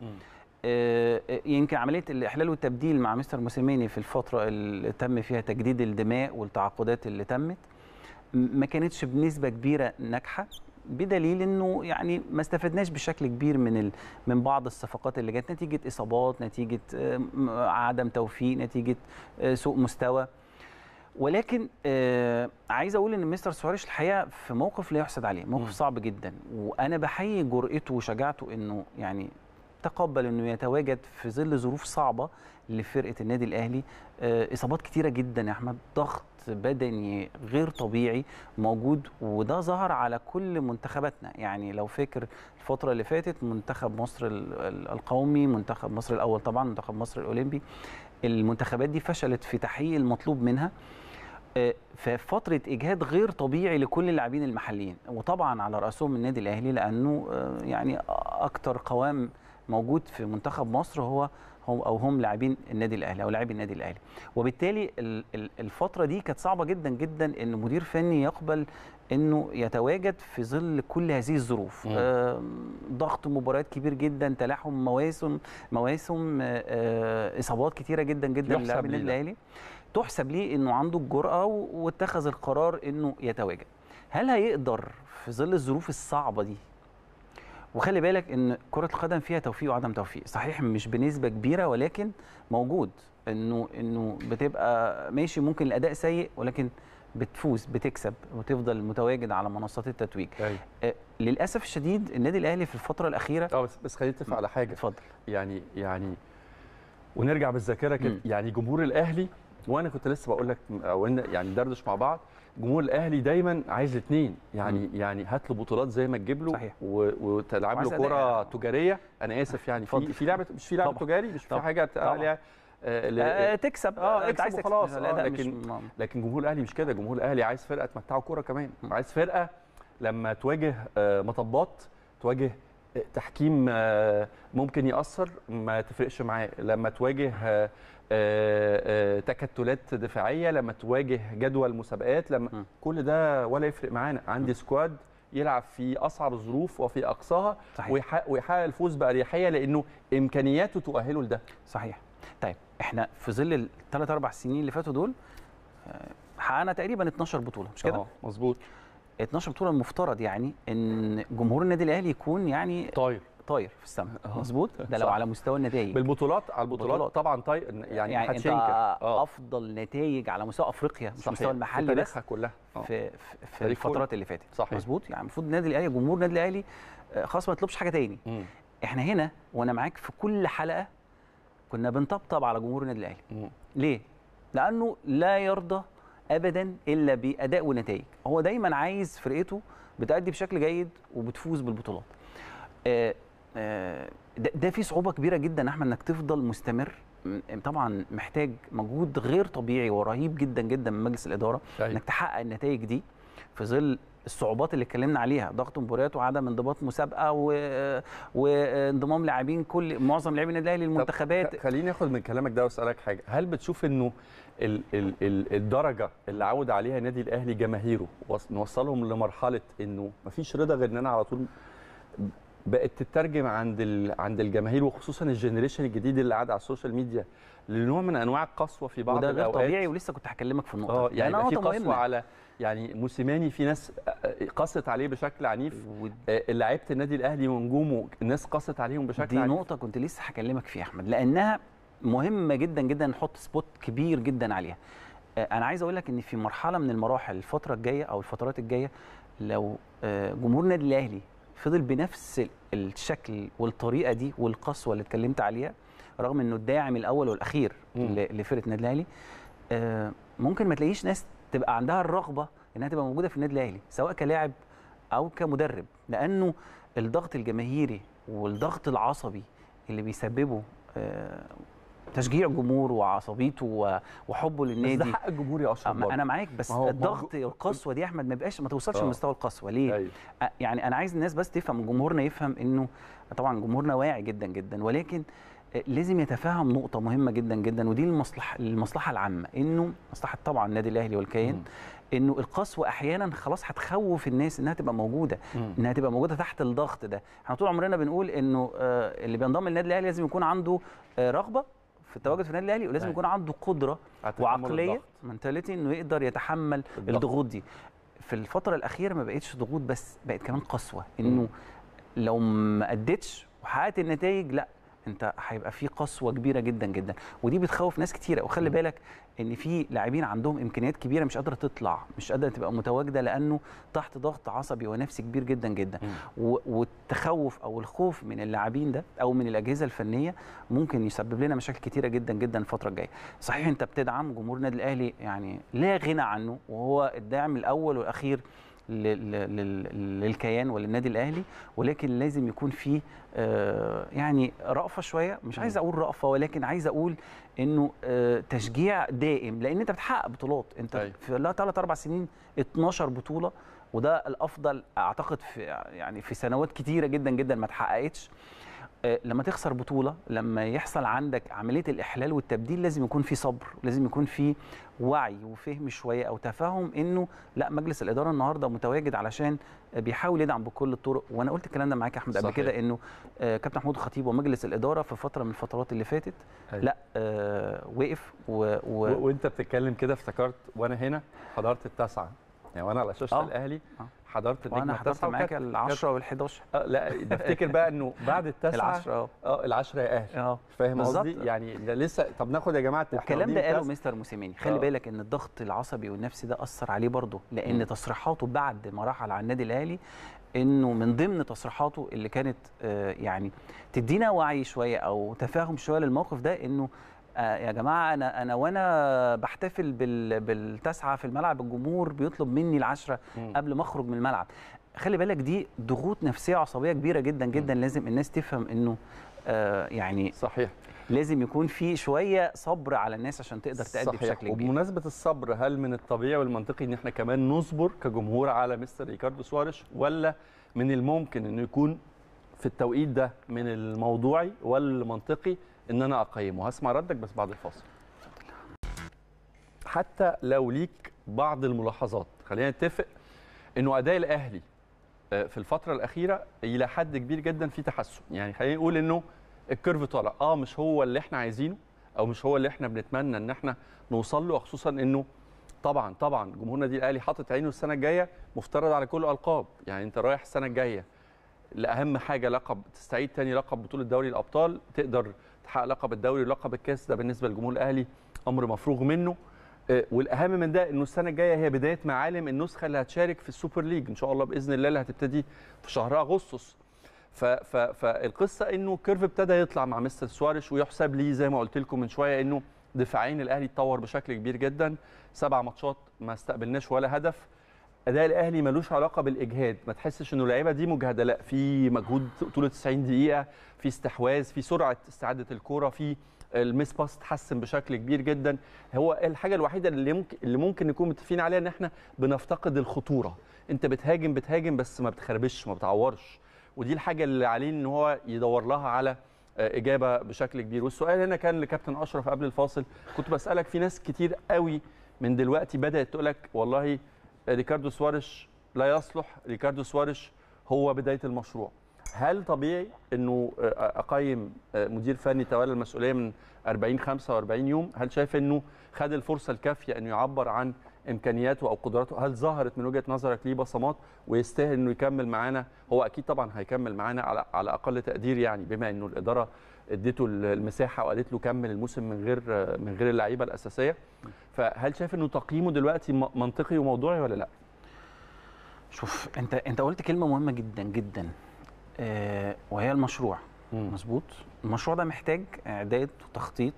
آه، يمكن عمليه الاحلال والتبديل مع مستر موسيماني في الفتره اللي تم فيها تجديد الدماء والتعاقدات اللي تمت م- ما كانتش بنسبه كبيره ناجحه بدليل انه يعني ما استفدناش بشكل كبير من ال... من بعض الصفقات اللي جت نتيجه اصابات نتيجه آه، م- عدم توفيق نتيجه آه، سوء مستوى ولكن آه عايز اقول ان مستر سواريش الحقيقه في موقف لا يحسد عليه موقف مم. صعب جدا وانا بحيي جرأته وشجاعته انه يعني تقبل انه يتواجد في ظل ظروف صعبه لفرقه النادي الاهلي آه اصابات كتيره جدا يا احمد ضغط بدني غير طبيعي موجود وده ظهر على كل منتخباتنا يعني لو فاكر الفتره اللي فاتت منتخب مصر ال- ال- القومي منتخب مصر الاول طبعا منتخب مصر الاولمبي المنتخبات دي فشلت في تحقيق المطلوب منها آه، في فترة إجهاد غير طبيعي لكل اللاعبين المحليين وطبعا على رأسهم النادي الأهلي لأنه آه، يعني أكتر قوام موجود في منتخب مصر هو هم أو هم لاعبين النادي الأهلي أو لاعبي النادي الأهلي وبالتالي ال- ال- الفترة دي كانت صعبة جدا جدا إن مدير فني يقبل انه يتواجد في ظل كل هذه الظروف مم. آم، ضغط مباريات كبير جدا تلاحم مواسم مواسم آه، آه، اصابات كتيره جدا جدا يحسب للاعب ليه النادي ده. الاهلي تحسب ليه انه عنده الجرأه و- واتخذ القرار انه يتواجد هل هيقدر في ظل الظروف الصعبه دي وخلي بالك ان كره القدم فيها توفيق وعدم توفيق صحيح مش بنسبه كبيره ولكن موجود انه انه بتبقى ماشي ممكن الاداء سيء ولكن بتفوز بتكسب وتفضل متواجد على منصات التتويج ايوه آه، للاسف الشديد النادي الاهلي في الفتره الاخيره اه بس بس خلينا نتفق على حاجه اتفضل يعني يعني ونرجع بالذاكره كده مم. يعني جمهور الاهلي وانا كنت لسه بقول لك او إن يعني ندردش مع بعض جمهور الاهلي دايما عايز الاثنين يعني مم. يعني هات له بطولات زي ما تجيب له صحيح. و- وتلعب وعايز له أداء. كره تجاريه انا اسف يعني في اتفضل. في لعبه مش في لعبه طبعا. تجاري مش في طبعا. حاجه طبعا. عليها آه ل- آه تكسب آه، أنت اكسب عايز تكسب. وخلاص. آه، الأداء مش- لكن- ما- لكن جمهور الاهلي مش كده جمهور الاهلي عايز فرقه تمتعه كوره كمان م. عايز فرقه لما تواجه آه، مطبات تواجه آه، تحكيم آه، ممكن يأثر ما تفرقش معاه لما تواجه آه، آه، آه، تكتلات دفاعيه لما تواجه جدول مسابقات لما م. كل ده ولا يفرق معانا عندي سكواد يلعب في اصعب الظروف وفي اقصاها صحيح. ويحقق ويحقق الفوز باريحيه لانه امكانياته تؤهله لده صحيح طيب احنا في ظل الثلاث اربع سنين اللي فاتوا دول آه، حققنا تقريبا 12 بطوله مش كده آه، مظبوط 12 بطوله المفترض يعني ان جمهور النادي الاهلي يكون يعني طاير طاير في السماء آه. مظبوط ده لو صح. على مستوى النتائج بالبطولات على البطولات بطولات. طبعا طيب يعني, يعني انت محدش ينكر. اه افضل نتائج على مستوى افريقيا مش صحيح. مستوى في المحلي بس تاريخها كلها آه. في في, في تاريخ كله. الفترات اللي فاتت صحيح. مظبوط يعني المفروض النادي الاهلي جمهور النادي الاهلي آه، خلاص ما يطلبش حاجه تاني مم. احنا هنا وانا معاك في كل حلقه كنا بنطبطب على جمهور النادي الاهلي مم. ليه لانه لا يرضى ابدا الا باداء ونتائج هو دايما عايز فرقته بتأدي بشكل جيد وبتفوز بالبطولات آه، آه، ده, ده في صعوبه كبيره جدا يا احمد انك تفضل مستمر م- طبعا محتاج مجهود غير طبيعي ورهيب جدا جدا من مجلس الاداره أيوة. انك تحقق النتائج دي في ظل الصعوبات اللي اتكلمنا عليها ضغط مباريات وعدم انضباط مسابقه و... وانضمام لاعبين كل معظم لاعبين النادي الاهلي طب للمنتخبات خ- خليني اخد من كلامك ده واسالك حاجه هل بتشوف انه ال ال ال الدرجه اللي عود عليها النادي الاهلي جماهيره وص- نوصلهم لمرحله انه مفيش رضا غير ان انا على طول بقت تترجم عند ال... عند الجماهير وخصوصا الجنريشن الجديد اللي قاعد على السوشيال ميديا لنوع من انواع القسوه في بعض وده غير الأوقات. طبيعي ولسه كنت هكلمك في النقطه اه دي. يعني لأنها يبقى في نقطة قسوه مهمة. على يعني موسيماني في ناس قست عليه بشكل عنيف و- آه، لعيبه النادي الاهلي ونجومه الناس قست عليهم بشكل دي عنيف نقطة كنت لسه هكلمك فيها أحمد لأنها مهمة جدا جدا نحط سبوت كبير جدا عليها. آه، أنا عايز أقول لك إن في مرحلة من المراحل الفترة الجاية أو الفترات الجاية لو آه، جمهور النادي الأهلي فضل بنفس ال- الشكل والطريقة دي والقسوة اللي اتكلمت عليها رغم إنه الداعم الأول والأخير مم. ل- لفرقة النادي الأهلي آه، ممكن ما تلاقيش ناس تبقى عندها الرغبة إنها تبقى موجودة في النادي الأهلي سواء كلاعب أو كمدرب لأنه الضغط الجماهيري والضغط العصبي اللي بيسببه آه، تشجيع جمهور وعصبيته و- وحبه بس ده للنادي حق الجمهور يا اشرف أما برضه. انا معاك بس ما هو- ما هو- الضغط والقسوه دي يا احمد ما يبقاش ما توصلش آه. لمستوى القسوه ليه؟ أيوة. أ- يعني انا عايز الناس بس تفهم جمهورنا يفهم انه طبعا جمهورنا واعي جدا جدا ولكن آه، لازم يتفهم نقطة مهمة جدا جدا ودي المصلحة المصلحة العامة انه مصلحة طبعا النادي الاهلي والكيان مم. انه القسوة احيانا خلاص هتخوف الناس انها تبقى موجودة مم. انها تبقى موجودة تحت الضغط ده احنا طول عمرنا بنقول انه آه، اللي بينضم للنادي الاهلي لازم يكون عنده آه، رغبة في التواجد في النادي الاهلي ولازم أيوة. يكون عنده قدرة على تحمل وعقليه الضغط. منتاليتي انه يقدر يتحمل الضغط. الضغوط دي في الفتره الاخيره ما بقتش ضغوط بس بقت كمان قسوه انه لو ما اديتش وحققت النتائج لا انت هيبقى في قسوه كبيره جدا جدا ودي بتخوف ناس كتيره وخلي بالك ان في لاعبين عندهم امكانيات كبيره مش قادره تطلع مش قادره تبقى متواجده لانه تحت ضغط عصبي ونفسي كبير جدا جدا و- والتخوف او الخوف من اللاعبين ده او من الاجهزه الفنيه ممكن يسبب لنا مشاكل كتيره جدا جدا الفتره الجايه صحيح انت بتدعم جمهور النادي الاهلي يعني لا غنى عنه وهو الداعم الاول والاخير لل- لل- للكيان وللنادي الاهلي ولكن لازم يكون في آه، يعني رأفه شويه مش عايز اقول رأفه ولكن عايز اقول انه آه، تشجيع دائم لان انت بتحقق بطولات انت أيوة. في لا ثلاث اربع سنين 12 بطوله وده الافضل اعتقد في يعني في سنوات كتيره جدا جدا ما اتحققتش آه، لما تخسر بطوله لما يحصل عندك عمليه الاحلال والتبديل لازم يكون في صبر لازم يكون في وعي وفهم شويه او تفاهم انه لا مجلس الاداره النهارده متواجد علشان بيحاول يدعم بكل الطرق وانا قلت الكلام ده معاك يا احمد قبل صحيح. كده انه آه، كابتن محمود الخطيب ومجلس الاداره في فتره من الفترات اللي فاتت أيوة. لا آه، وقف و, و... و... وانت بتتكلم كده افتكرت وانا هنا حضرت التاسعه يعني وانا على شاشه آه. الاهلي آه. حضرت النجمه وانا حضرت التاسعه معاك وكانت- ال10 وال11 آه لا بفتكر بقى انه بعد التاسعه ال10 اه اه العشرة يا اهلي اه فاهم بالظبط. قصدي يعني ده لسه طب ناخد يا جماعه إحنا والكلام واخدين ده قاله كاس. مستر موسيماني خلي آه. بالك ان الضغط العصبي والنفسي ده اثر عليه برضه لان مم. تصريحاته بعد ما راح على النادي الاهلي انه من ضمن تصريحاته اللي كانت آه، يعني تدينا وعي شويه او تفاهم شويه للموقف ده انه آه، يا جماعه انا انا وانا بحتفل بال بالتسعه في الملعب الجمهور بيطلب مني العشره مم. قبل ما اخرج من الملعب خلي بالك دي ضغوط نفسيه عصبيه كبيره جدا جدا لازم الناس تفهم انه آه، يعني صحيح لازم يكون في شويه صبر على الناس عشان تقدر تأدي صحيح. بشكل كبير وبمناسبه الصبر هل من الطبيعي والمنطقي ان احنا كمان نصبر كجمهور على مستر ريكاردو سواريش ولا من الممكن انه يكون في التوقيت ده من الموضوعي والمنطقي ان انا اقيمه هسمع ردك بس بعد الفاصل حتى لو ليك بعض الملاحظات خلينا نتفق انه اداء الاهلي آه، في الفتره الاخيره الى حد كبير جدا في تحسن يعني خلينا نقول انه الكيرف طالع اه مش هو اللي احنا عايزينه او مش هو اللي احنا بنتمنى ان احنا نوصل له خصوصا انه طبعا طبعا جمهور النادي الاهلي حاطط عينه السنه الجايه مفترض على كل الالقاب يعني انت رايح السنه الجايه لاهم حاجه لقب تستعيد تاني لقب بطوله دوري الابطال تقدر تحقق لقب الدوري ولقب الكاس ده بالنسبه لجمهور الاهلي امر مفروغ منه آه، والاهم من ده انه السنه الجايه هي بدايه معالم النسخه اللي هتشارك في السوبر ليج ان شاء الله باذن الله اللي هتبتدي في شهر اغسطس ف ف فالقصه انه الكيرف ابتدى يطلع مع مستر سواريش ويحسب لي زي ما قلت لكم من شويه انه دفاعين الاهلي اتطور بشكل كبير جدا سبع ماتشات ما استقبلناش ولا هدف اداء الاهلي ملوش علاقه بالاجهاد ما تحسش انه اللعيبه دي مجهده لا في مجهود طول 90 دقيقه في استحواذ في سرعه استعاده الكوره في الميس باس اتحسن بشكل كبير جدا هو الحاجه الوحيده اللي ممكن اللي ممكن نكون متفقين عليها ان احنا بنفتقد الخطوره انت بتهاجم بتهاجم بس ما بتخربش ما بتعورش ودي الحاجه اللي عليه ان هو يدور لها على آه، اجابه بشكل كبير والسؤال هنا كان لكابتن اشرف قبل الفاصل كنت بسالك في ناس كتير قوي من دلوقتي بدات تقول لك والله ريكاردو سواريش لا يصلح ريكاردو سواريش هو بدايه المشروع هل طبيعي انه آه، اقيم آه، مدير فني تولى المسؤوليه من 40 45 يوم هل شايف انه خد الفرصه الكافيه انه يعبر عن امكانياته او قدراته هل ظهرت من وجهه نظرك ليه بصمات ويستاهل انه يكمل معانا هو اكيد طبعا هيكمل معانا على على اقل تقدير يعني بما انه الاداره اديته المساحه وقالت له كمل الموسم من غير من غير اللعيبه الاساسيه فهل شايف انه تقييمه دلوقتي م- منطقي وموضوعي ولا لا شوف انت انت قلت كلمه مهمه جدا جدا آه وهي المشروع مم. مظبوط المشروع ده محتاج اعداد وتخطيط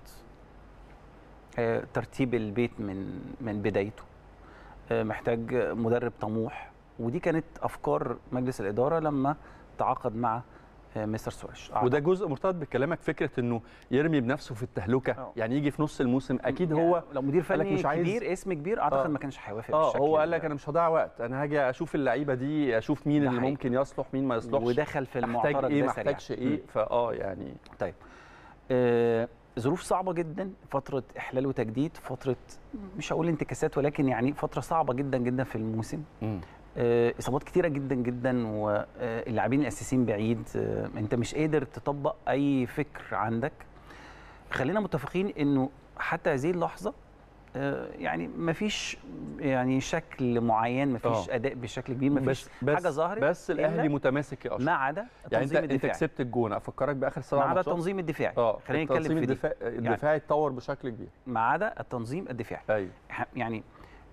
آه ترتيب البيت من من بدايته آه محتاج مدرب طموح ودي كانت افكار مجلس الاداره لما تعاقد مع آه مستر سواريش وده جزء مرتبط بكلامك فكره انه يرمي بنفسه في التهلكه اه. يعني يجي في نص الموسم اكيد يعني هو لو مدير قال لك فني مش عايز- كبير اسم كبير اعتقد اه. ما كانش هيوافق اه بالشكل هو قال ده. لك انا مش هضيع وقت انا هاجي اشوف اللعيبه دي اشوف مين ده اللي حقيقي. ممكن يصلح مين ما يصلحش ودخل في محتاج المعترك ايه ده ما سريعاً. محتاجش ايه فاه يعني طيب آه ظروف صعبة جدا فترة إحلال وتجديد فترة مش هقول انتكاسات ولكن يعني فترة صعبة جدا جدا في الموسم مم. آه إصابات كتيرة جدا جدا واللاعبين الأساسيين بعيد آه أنت مش قادر تطبق أي فكر عندك خلينا متفقين إنه حتى هذه اللحظة آه يعني مفيش يعني شكل معين مفيش اه. أداء بشكل كبير مفيش بس بس حاجة ظهرت بس الاهلي إلا متماسك يا اشرف ما عدا يعني انت التنظيم انت الدفاعي كسبت الجون افكرك باخر سبع ما عدا ماتشات التنظيم الدفاعي اه خلينا نتكلم التنظيم في دي الدفاع الدفاعي اتطور بشكل كبير ما عدا التنظيم الدفاعي ايوه ح- يعني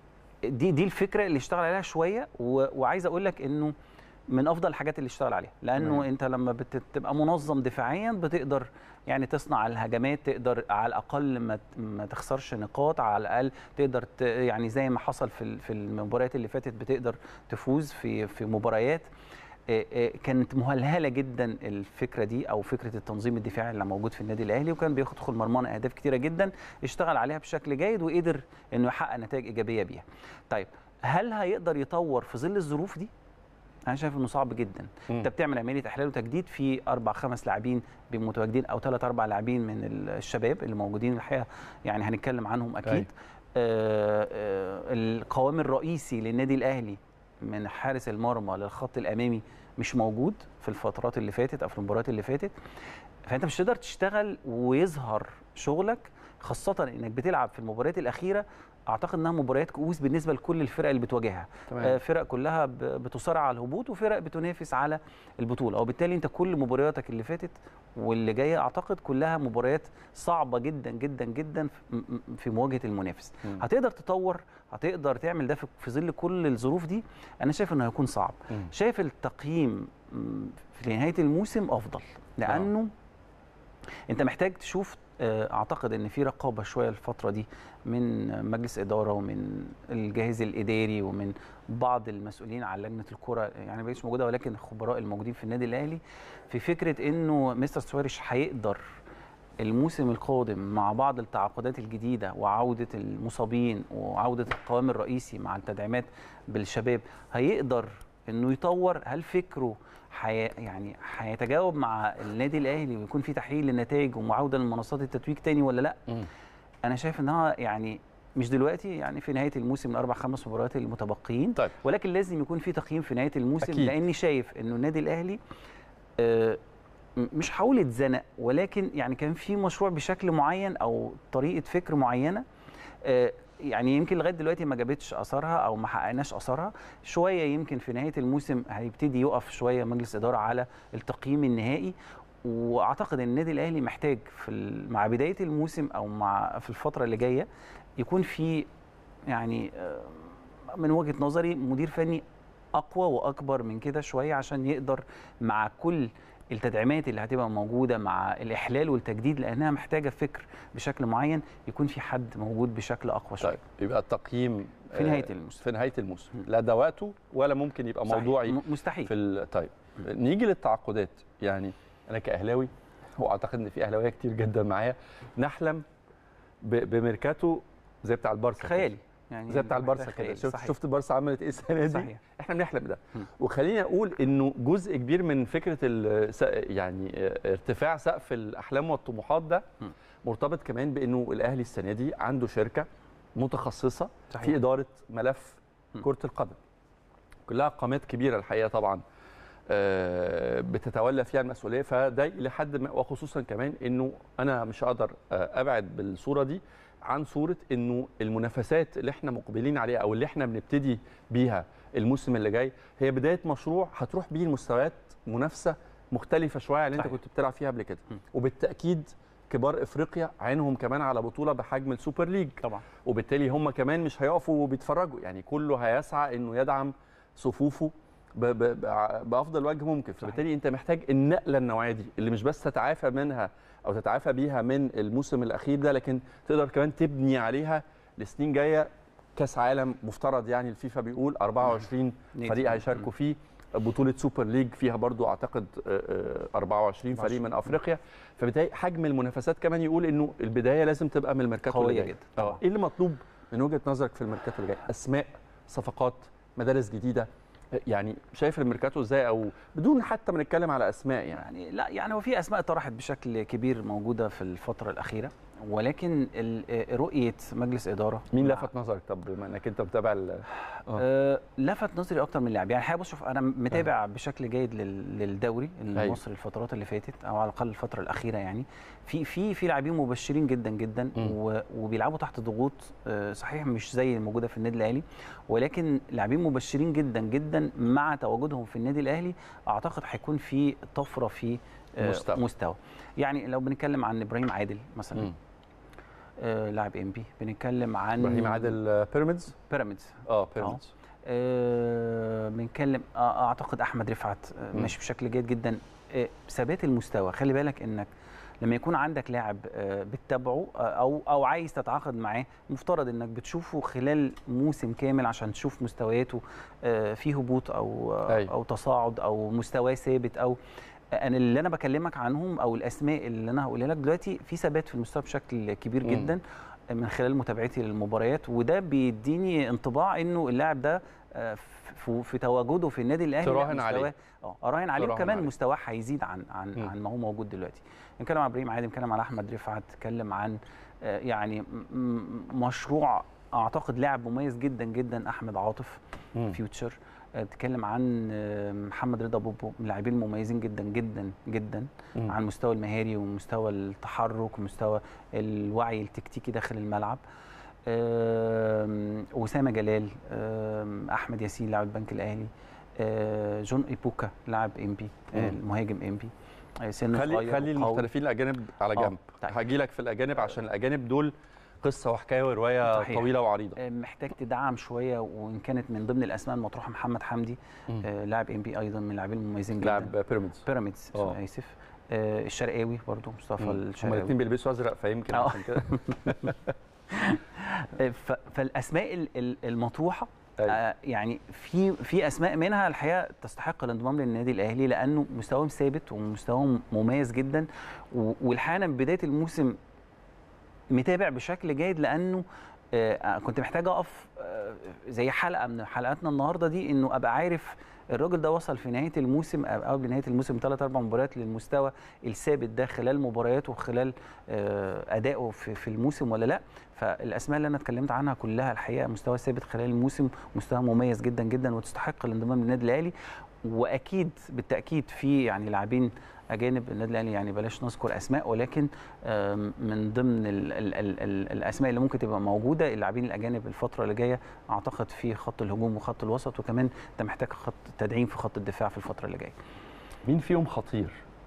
دي دي الفكره اللي اشتغل عليها شويه و... وعايز اقول لك انه من افضل الحاجات اللي اشتغل عليها لانه تمام. انت لما بتبقى منظم دفاعيا بتقدر يعني تصنع الهجمات تقدر على الاقل ما ت- ما تخسرش نقاط على الاقل تقدر ت... يعني زي ما حصل في ال- في المباريات اللي فاتت بتقدر تفوز في في مباريات آه، آه، كانت مهلهله جدا الفكره دي او فكره التنظيم الدفاعي اللي موجود في النادي الاهلي وكان بيدخل مرمانا اهداف كتيره جدا اشتغل عليها بشكل جيد وقدر انه يحقق نتائج ايجابيه بيها. طيب هل هيقدر يطور في ظل الظروف دي؟ انا شايف انه صعب جدا مم. انت بتعمل عمليه احلال وتجديد في اربع خمس لاعبين متواجدين او ثلاث اربع لاعبين من الشباب اللي موجودين الحقيقه يعني هنتكلم عنهم اكيد أيوة. آه آه القوام الرئيسي للنادي الاهلي من حارس المرمى للخط الامامي مش موجود في الفترات اللي فاتت او في المباريات اللي فاتت فانت مش هتقدر تشتغل ويظهر شغلك خاصه انك بتلعب في المباريات الاخيره اعتقد انها مباريات كؤوس بالنسبه لكل الفرق اللي بتواجهها تمام. آه، فرق كلها ب- بتصارع على الهبوط وفرق بتنافس على البطوله وبالتالي انت كل مبارياتك اللي فاتت واللي جايه اعتقد كلها مباريات صعبه جدا جدا جدا في- م- م- في مواجهه المنافس مم. هتقدر تطور هتقدر تعمل ده في في ظل كل الظروف دي انا شايف انه هيكون صعب مم. شايف التقييم م، في نهايه الموسم افضل لانه انت محتاج تشوف آه، اعتقد ان في رقابه شويه الفتره دي من مجلس اداره ومن الجهاز الاداري ومن بعض المسؤولين على لجنه الكره يعني ما بقتش موجوده ولكن الخبراء الموجودين في النادي الاهلي في فكره انه مستر سواريش هيقدر الموسم القادم مع بعض التعاقدات الجديده وعوده المصابين وعوده القوام الرئيسي مع التدعيمات بالشباب هيقدر انه يطور هل فكره حي... يعني هيتجاوب مع النادي الاهلي ويكون في تحليل للنتائج ومعاوده لمنصات التتويج تاني ولا لا مم. انا شايف انها يعني مش دلوقتي يعني في نهايه الموسم الاربع خمس مباريات المتبقيين طيب. ولكن لازم يكون في تقييم في نهايه الموسم أكيد. لاني شايف انه النادي الاهلي آه، م- مش هقول اتزنق ولكن يعني كان في مشروع بشكل معين او طريقه فكر معينه آه، يعني يمكن لغايه دلوقتي ما جابتش اثرها او ما حققناش اثرها شويه يمكن في نهايه الموسم هيبتدي يقف شويه مجلس اداره على التقييم النهائي واعتقد ان النادي الاهلي محتاج في ال- مع بدايه الموسم او مع في الفتره اللي جايه يكون في يعني آه، من وجهه نظري مدير فني اقوى واكبر من كده شويه عشان يقدر مع كل التدعيمات اللي هتبقى موجوده مع الاحلال والتجديد لانها محتاجه فكر بشكل معين يكون في حد موجود بشكل اقوى شويه طيب يبقى التقييم في نهايه آه، الموسم في نهايه الموسم لا ده وقته ولا ممكن يبقى صحيح. موضوعي م- مستحيل في ال... طيب نيجي للتعاقدات يعني انا كاهلاوي واعتقد ان في اهلاويه كتير جدا معايا نحلم ب... بميركاتو زي بتاع البارسا كده. خيالي يعني زي بتاع البارسا كده خيالي. شفت صحيح. شفت البارسا عملت ايه السنه دي صحيح احنا بنحلم ده م. وخليني اقول انه جزء كبير من فكره ال- س- يعني ارتفاع سقف الاحلام والطموحات ده م. مرتبط كمان بانه الاهلي السنه دي عنده شركه متخصصه صحيح. في اداره ملف م. كره القدم كلها قامات كبيره الحقيقه طبعا آه، بتتولى فيها المسؤوليه فده لحد ما وخصوصا كمان انه انا مش هقدر آه، ابعد بالصوره دي عن صوره انه المنافسات اللي احنا مقبلين عليها او اللي احنا بنبتدي بيها الموسم اللي جاي هي بدايه مشروع هتروح بيه المستويات منافسه مختلفه شويه عن اللي انت صحيح. كنت بتلعب فيها قبل كده م. وبالتاكيد كبار افريقيا عينهم كمان على بطوله بحجم السوبر ليج طبعا وبالتالي هم كمان مش هيقفوا وبيتفرجوا يعني كله هيسعى انه يدعم صفوفه ب- ب- ب- بافضل وجه ممكن فبالتالي انت محتاج النقله النوعيه دي اللي مش بس تتعافى منها او تتعافى بيها من الموسم الاخير ده لكن تقدر كمان تبني عليها لسنين جايه كاس عالم مفترض يعني الفيفا بيقول 24 فريق هيشاركوا فيه بطوله سوبر ليج فيها برضو اعتقد آه، آه، 24 فريق من افريقيا فبالتالي حجم المنافسات كمان يقول انه البدايه لازم تبقى من الميركاتو اللي قوية جاي. جدا اه طبعا. ايه اللي مطلوب من وجهه نظرك في الميركاتو اللي جاي اسماء صفقات مدارس جديده يعني شايف الميركاتو ازاي او بدون حتى ما نتكلم على اسماء يعني يعني لا يعني هو في اسماء طرحت بشكل كبير موجوده في الفتره الاخيره ولكن ال- رؤيه مجلس اداره مين مع- لفت نظرك طب بما انك انت متابع ال- آه لفت نظري اكتر من لاعب يعني الحقيقه بص شوف انا متابع بشكل جيد لل- للدوري المصري الفترات اللي فاتت او على الاقل الفتره الاخيره يعني في في في لاعبين مبشرين جدا جدا مم. و- وبيلعبوا تحت ضغوط آه صحيح مش زي الموجوده في النادي الاهلي ولكن لاعبين مبشرين جدا جدا مع تواجدهم في النادي الاهلي اعتقد هيكون في طفره في آه مستوى. مستوى يعني لو بنتكلم عن ابراهيم عادل مثلا مم. آه لاعب ام بي بنتكلم عن ابراهيم عادل آه، بيراميدز بيراميدز اه بيراميدز آه، بنتكلم آه، اعتقد احمد رفعت آه، مم. ماشي بشكل جيد جدا آه، ثبات المستوى خلي بالك انك لما يكون عندك لاعب آه، بتتابعه آه، او او عايز تتعاقد معاه مفترض انك بتشوفه خلال موسم كامل عشان تشوف مستوياته آه، في هبوط او آه، أيوة. او تصاعد او مستواه ثابت او انا اللي انا بكلمك عنهم او الاسماء اللي انا هقولها لك دلوقتي في ثبات في المستوى بشكل كبير مم. جدا من خلال متابعتي للمباريات وده بيديني انطباع انه اللاعب ده آه، في, في تواجده في النادي الاهلي لا تراهن مستواه- عليه. اه اراهن عليه تراهن وكمان عليه. مستواه هيزيد عن عن مم. عن ما هو موجود دلوقتي نتكلم عن ابراهيم عادل نتكلم عن احمد رفعت نتكلم عن آه، يعني م- م- مشروع اعتقد لاعب مميز جدا جدا احمد عاطف مم. فيوتشر آه، تتكلم عن آه، محمد رضا بوبو من اللاعبين المميزين جدا جدا جدا مم. على المستوى المهاري ومستوى التحرك ومستوى الوعي التكتيكي داخل الملعب آم، وسامة جلال آم، احمد ياسين لاعب البنك الاهلي آه، جون ايبوكا لاعب ام بي مم. المهاجم ام بي سنه خلي صغير خلي وقوي. المحترفين الاجانب على آه، جنب طيب. هاجي لك في الاجانب عشان الاجانب دول قصه وحكايه وروايه صحيح. طويله وعريضه آه، محتاج تدعم شويه وان كانت من ضمن الاسماء المطروحه محمد حمدي مم. آه، لاعب ام بي ايضا من اللاعبين المميزين جدا لاعب بيراميدز بيراميدز آه. اسف آه، الشرقاوي برضو مصطفى هما الشرقاوي الاثنين بيلبسوا ازرق فيمكن آه. عشان كده آه، ف- فالاسماء ال- ال- المطروحه أيوة. آه، يعني في في اسماء منها الحقيقه تستحق الانضمام للنادي الاهلي لانه مستواهم ثابت ومستواهم مميز جدا و- والحقيقه أنا من بدايه الموسم متابع بشكل جيد لانه آه، كنت محتاج اقف آه، زي حلقه من حلقاتنا النهارده دي انه ابقى عارف الراجل ده وصل في نهايه الموسم او قبل نهايه الموسم ثلاث اربع مباريات للمستوى الثابت ده خلال مبارياته وخلال آه، ادائه في في الموسم ولا لا فالاسماء اللي انا اتكلمت عنها كلها الحقيقه مستوى ثابت خلال الموسم مستوى مميز جدا جدا وتستحق الانضمام للنادي الاهلي واكيد بالتاكيد في يعني لاعبين اجانب النادي الاهلي يعني بلاش نذكر اسماء ولكن آم، من ضمن ال ال ال ال الاسماء اللي ممكن تبقى موجوده اللاعبين الاجانب الفتره اللي جايه اعتقد في خط الهجوم وخط الوسط وكمان انت محتاج خط تدعيم في خط الدفاع في الفتره اللي جايه مين فيهم خطير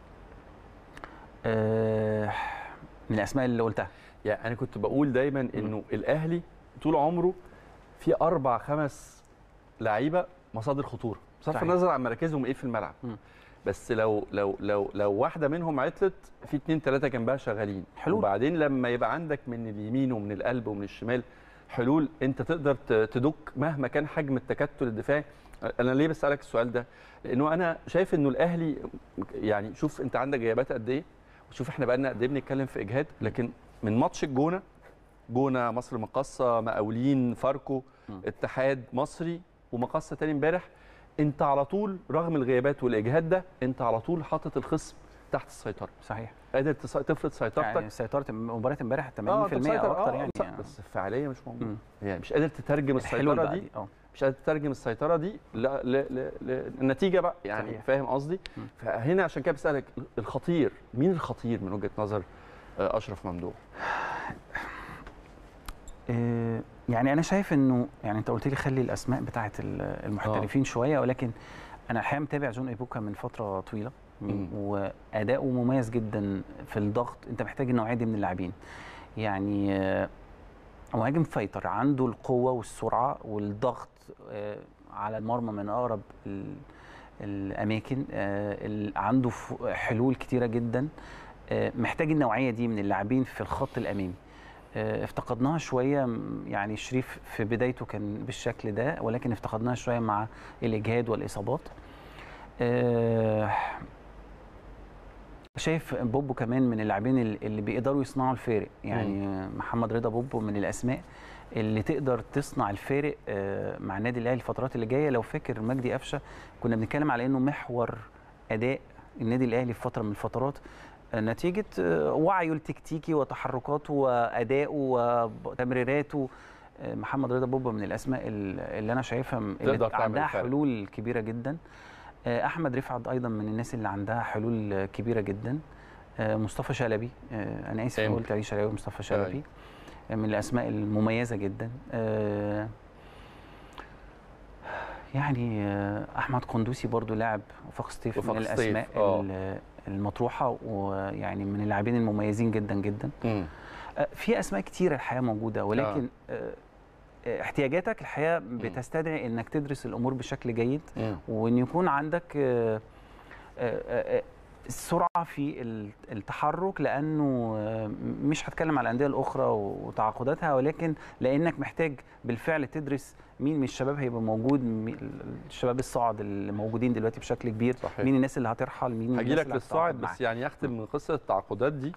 آه، من الاسماء اللي قلتها يعني انا كنت بقول دايما انه الاهلي طول عمره في اربع خمس لعيبه مصادر خطوره بصرف صحيح. النظر عن مراكزهم ايه في الملعب مم. بس لو لو لو لو واحده منهم عطلت في اتنين تلاته جنبها شغالين حلول. وبعدين لما يبقى عندك من اليمين ومن القلب ومن الشمال حلول انت تقدر ت- تدك مهما كان حجم التكتل الدفاعي انا ليه بسالك السؤال ده لانه انا شايف انه الاهلي يعني شوف انت عندك غيابات قد ايه وشوف احنا بقالنا قد ايه بنتكلم في اجهاد لكن من ماتش الجونه جونه مصر مقصه مقاولين فاركو م. اتحاد مصري ومقصه تاني امبارح انت على طول رغم الغيابات والاجهاد ده انت على طول حاطط الخصم تحت السيطره صحيح قادر تس- تفرض سيطرتك يعني سيطره مباراه امبارح 80% آه، أنت مسيطر، او اكتر آه، يعني صح، بس الفعاليه مش موجوده مم. يعني مش قادر تترجم الحلول السيطره بقى دي اه مش قادر تترجم السيطره دي لا لا لا لا النتيجه بقى يعني صحيح. فاهم قصدي فهنا عشان كده بسالك الخطير مين الخطير من وجهه نظر آه، اشرف ممدوح آه، يعني انا شايف انه يعني انت قلت لي خلي الاسماء بتاعه ال- المحترفين شويه ولكن انا الحقيقه متابع جون ايبوكا من فتره طويله مم. واداؤه مميز جدا في الضغط انت محتاج النوعيه دي من اللاعبين يعني آه، مهاجم فايتر عنده القوه والسرعه والضغط آه، على المرمى من اقرب ال- الاماكن آه، ال- عنده ف- حلول كتيره جدا آه، محتاج النوعيه دي من اللاعبين في الخط الامامي آه، افتقدناها شويه م- يعني شريف في بدايته كان بالشكل ده ولكن افتقدناها شويه مع الاجهاد والاصابات آه، شايف بوبو كمان من اللاعبين ال- اللي بيقدروا يصنعوا الفارق يعني آه، محمد رضا بوبو من الاسماء اللي تقدر تصنع الفارق آه، مع النادي الاهلي الفترات اللي جايه لو فاكر مجدي قفشه كنا بنتكلم على انه محور اداء النادي الاهلي في فتره من الفترات آه، نتيجه آه، وعيه التكتيكي وتحركاته وادائه وتمريراته آه، محمد رضا بوبا من الاسماء ال- اللي انا شايفها م- تقدر اللي تعمل عندها الفرق. حلول كبيره جدا آه، احمد رفعت ايضا من الناس اللي عندها حلول آه، كبيره جدا آه، مصطفى شلبي آه، انا اسف إمتى؟ قلت عليه شلبي مصطفى شلبي أيوة. آه، من الاسماء المميزه جدا آه، يعني آه، احمد قندوسي برضو لاعب وفاق سطيف وفاق من سطيف، الاسماء آه. ال- المطروحه ويعني من اللاعبين المميزين جدا جدا آه، في اسماء كتيره الحقيقه موجوده ولكن آه، آه، احتياجاتك الحقيقه بتستدعي انك تدرس الامور بشكل جيد مم. وان يكون عندك آه، آه، آه، سرعه في ال- التحرك لانه آه، مش هتكلم على الانديه الاخرى وتعاقداتها ولكن لانك محتاج بالفعل تدرس مين من الشباب هيبقى موجود مين- الشباب الصاعد اللي موجودين دلوقتي بشكل كبير صحيح. مين الناس اللي هترحل مين الناس هجي لك اللي للصاعد هتتعاقد بس يعني يختم من قصه التعاقدات دي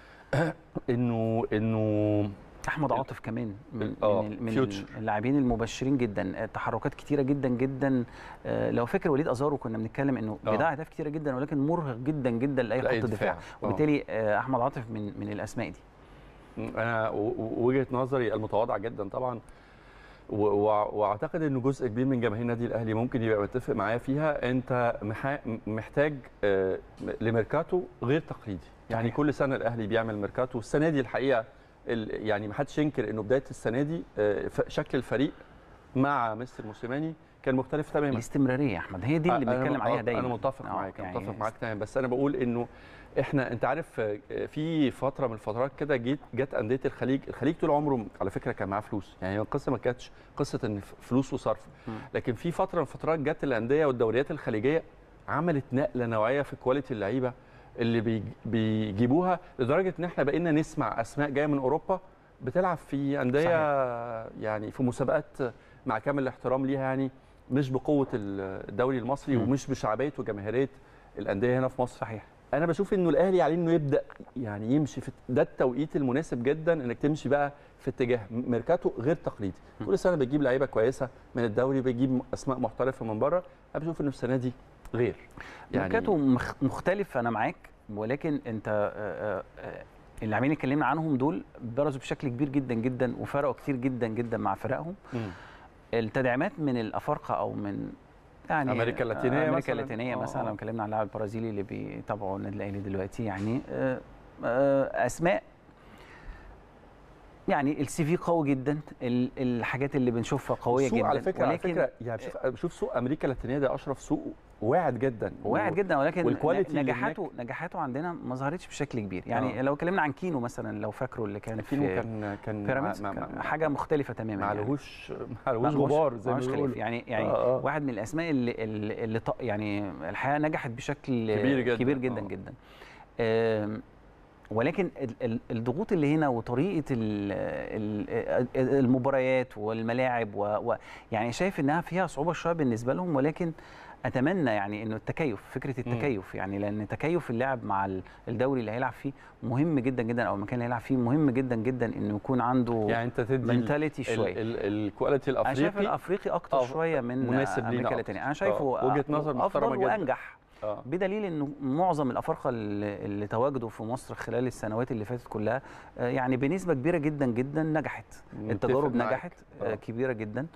انه انه احمد عاطف كمان من آه، من, ال- من future. اللاعبين المبشرين جدا آه، تحركات كتيره جدا جدا آه، لو فاكر وليد ازارو كنا بنتكلم انه آه. بيضيع اهداف كتيره جدا ولكن مرهق جدا جدا لاي لأي خط دفاع. دفاع آه. وبالتالي آه، احمد عاطف من من الاسماء دي انا و- و- وجهه نظري المتواضعه جدا طبعا و- و- واعتقد انه جزء كبير من جماهير النادي الاهلي ممكن يبقى متفق معايا فيها انت محا- محتاج آه، لميركاتو غير تقليدي يعني صحيح. كل سنه الاهلي بيعمل ميركاتو السنه دي الحقيقه ال- يعني ما حدش ينكر انه بدايه السنه دي آه، ف- شكل الفريق مع مستر موسيماني كان مختلف تماما الاستمراريه يا احمد هي دي اللي أنا- بنتكلم عليها آه، دايما انا متفق آه، معاك يعني متفق معاك تمام بس انا بقول انه احنا انت عارف آه، في فتره من الفترات كده جيت جت انديه الخليج الخليج طول عمره على فكره كان معاه فلوس يعني القصه ما كانتش قصه ان ف- فلوس وصرف مم. لكن في فتره من الفترات جت الانديه والدوريات الخليجيه عملت نقله نوعيه في كواليتي اللعيبه اللي بيج- بيجيبوها لدرجه ان احنا بقينا نسمع اسماء جايه من اوروبا بتلعب في انديه يعني في مسابقات مع كامل الاحترام ليها يعني مش بقوه الدوري المصري مم. ومش بشعبيه وجماهيريه الانديه هنا في مصر صحيح انا بشوف انه الاهلي عليه انه يبدا يعني يمشي في ده التوقيت المناسب جدا انك تمشي بقى في اتجاه ميركاتو غير تقليدي كل سنه بتجيب لعيبه كويسه من الدوري بتجيب اسماء محترفه من بره انا بشوف انه السنه دي غير يعني ميركاتو مخ- مختلف انا معاك ولكن انت آه، آه، اللاعبين اللي اتكلمنا عنهم دول برزوا بشكل كبير جدا جدا وفرقوا كتير جدا جدا مع فرقهم مم. التدعيمات من الافارقه او من يعني أمريكا اللاتينية امريكا مثلاً. اللاتينيه آه، مثلا آه. لو اتكلمنا عن اللاعب البرازيلي اللي بيتابعوا النادي الاهلي دلوقتي يعني آه، آه، اسماء يعني السي في قوي جدا ال- الحاجات اللي بنشوفها قويه السوق جدا على فكره على ولكن فكره يعني بشوف بشوف سوق امريكا اللاتينيه ده اشرف سوق واعد جدا واعد جدا ولكن والكواليتي اللي نجاحاته نجاحاته عندنا ما ظهرتش بشكل كبير يعني آه. لو اتكلمنا عن كينو مثلا لو فاكره اللي كان كينو في كان كان بيراميدز مع- كان مع- حاجه مختلفه ما تماما يعني. عليهوش ما ما- عليهوش ماهوش- غبار زي ما ماهوش خلاف. بيقولوا يعني يعني آه، آه. واحد من الاسماء اللي اللي, اللي ط- يعني الحقيقه نجحت بشكل كبير جداً. كبير جدا آه. جدا آم، ولكن ال- ال- الضغوط اللي هنا وطريقه ال- ال- المباريات والملاعب و و- يعني شايف انها فيها صعوبه شويه بالنسبه لهم ولكن اتمنى يعني انه التكيف فكره التكيف يعني لان تكيف اللاعب مع ال- الدوري اللي هيلعب فيه مهم جدا جدا او المكان اللي هيلعب فيه مهم جدا جدا انه يكون عنده يعني انت تدي منتاليتي شويه الكواليتي انا شايف الافريقي الافريقي اكتر آه، شويه من مناسب لينا امريكا أكتر. اللاتينيه انا شايفه آه، وجهة نظر افضل محترمة جداً. وانجح آه. بدليل انه معظم الافارقه اللي, اللي تواجدوا في مصر خلال السنوات اللي فاتت كلها آه، يعني بنسبه كبيره جدا جدا نجحت متفق التجارب معاك. نجحت آه، آه. كبيره جدا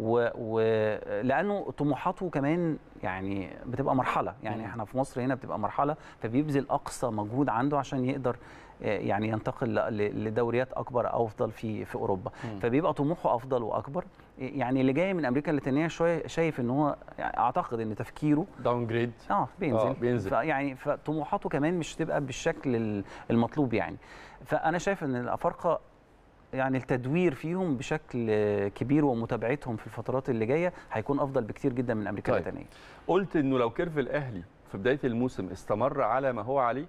ولانه طموحاته كمان يعني بتبقى مرحله يعني مم. احنا في مصر هنا بتبقى مرحله فبيبذل اقصى مجهود عنده عشان يقدر آه، يعني ينتقل ل- ل- لدوريات اكبر او افضل في في اوروبا مم. فبيبقى طموحه افضل واكبر يعني اللي جاي من امريكا اللاتينيه شويه شايف ان هو يعني اعتقد ان تفكيره داون جريد اه بينزل آه، بينزل. يعني فطموحاته كمان مش تبقى بالشكل ال- المطلوب يعني فانا شايف ان الافارقه يعني التدوير فيهم بشكل كبير ومتابعتهم في الفترات اللي جايه هيكون افضل بكتير جدا من امريكا طيب. اللاتينيه قلت انه لو كيرف الاهلي في بدايه الموسم استمر على ما هو عليه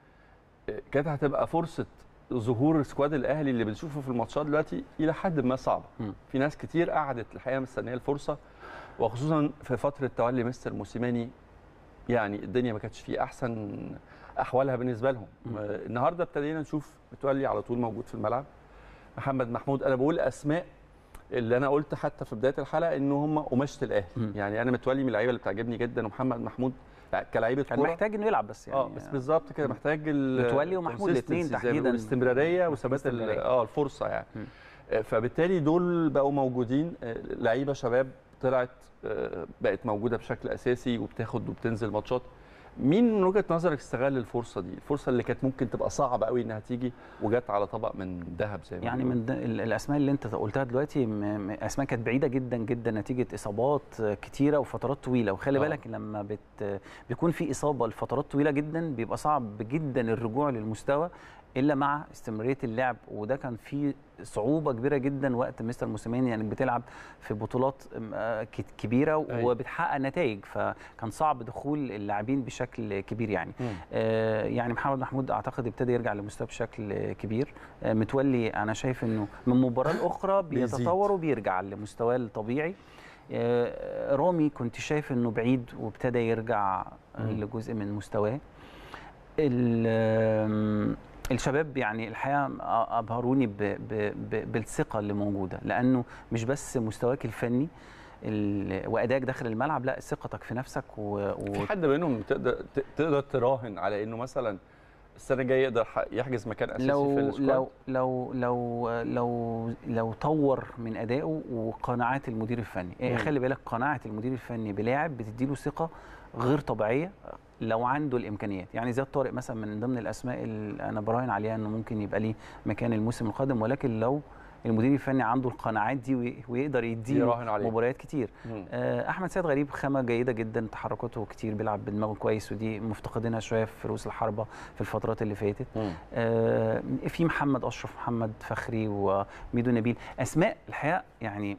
آه، كانت هتبقى فرصه ظهور سكواد الاهلي اللي بنشوفه في الماتشات دلوقتي الى حد ما صعبه مم. في ناس كتير قعدت الحقيقه مستنيه الفرصه وخصوصا في فتره تولي مستر موسيماني يعني الدنيا ما كانتش في احسن احوالها بالنسبه لهم مم. آه، النهارده ابتدينا نشوف متولي على طول موجود في الملعب محمد محمود انا بقول اسماء اللي انا قلت حتى في بدايه الحلقه ان هم قماشه الاهلي مم. يعني انا متولي من اللعيبه اللي بتعجبني جدا ومحمد محمود كلاعيبه كان كوره محتاج انه يلعب بس يعني اه بس بالظبط كده محتاج ال- متولي ومحمود الاتنين consistency زي ما تحديداً. بيقولوا، الاستمراريه وثبات ال- استمرارية. اه الفرصه يعني مم. آه، فبالتالي دول بقوا موجودين آه، لعيبه شباب طلعت آه، بقت موجوده بشكل اساسي وبتاخد وبتنزل ماتشات مين من وجهه نظرك استغل الفرصه دي الفرصه اللي كانت ممكن تبقى صعبه قوي انها تيجي وجت على طبق من ذهب زي ما يعني بيقولوا. من د- ال- الاسماء اللي انت قلتها دلوقتي م- م- اسماء كانت بعيده جدا جدا نتيجه اصابات كتيره وفترات طويله وخلي آه. بالك لما بت بيكون في اصابه لفترات طويله جدا بيبقى صعب جدا الرجوع للمستوى الا مع استمراريه اللعب وده كان في صعوبه كبيره جدا وقت مستر موسيماني يعني بتلعب في بطولات م- آه ك- كبيره أيوة. وبتحقق نتائج فكان صعب دخول اللاعبين بشكل كبير يعني مم. آه، يعني محمد محمود اعتقد ابتدى يرجع لمستوى بشكل كبير آه، متولي انا شايف انه من مباراه لاخرى بيزيد. بيتطور وبيرجع لمستواه الطبيعي آه، رامي كنت شايف انه بعيد وابتدى يرجع آه، مم. لجزء من مستواه ال- آم، الشباب يعني الحقيقه ابهروني ب ب ب بالثقه اللي موجوده لانه مش بس مستواك الفني ال- وادائك داخل الملعب لا ثقتك في نفسك و, و... في حد منهم تقدر ت- تقدر تراهن على انه مثلا السنه الجايه يقدر ح- يحجز مكان اساسي لو في السكواد لو لو لو لو لو طور من ادائه وقناعات المدير الفني إيه مم. خلي بالك قناعه المدير الفني بلاعب بتديله ثقه غير طبيعيه لو عنده الامكانيات يعني زياد طارق مثلا من ضمن الاسماء اللي انا براهن عليها انه ممكن يبقى ليه مكان الموسم القادم ولكن لو المدير الفني عنده القناعات دي وي- ويقدر يديه يراهن عليه. مباريات كتير مم. آه، احمد سيد غريب خامه جيده جدا تحركاته كتير بيلعب بدماغه كويس ودي مفتقدينها شويه في رؤوس الحربه في الفترات اللي فاتت مم. آه، في محمد اشرف محمد فخري وميدو نبيل اسماء الحقيقه يعني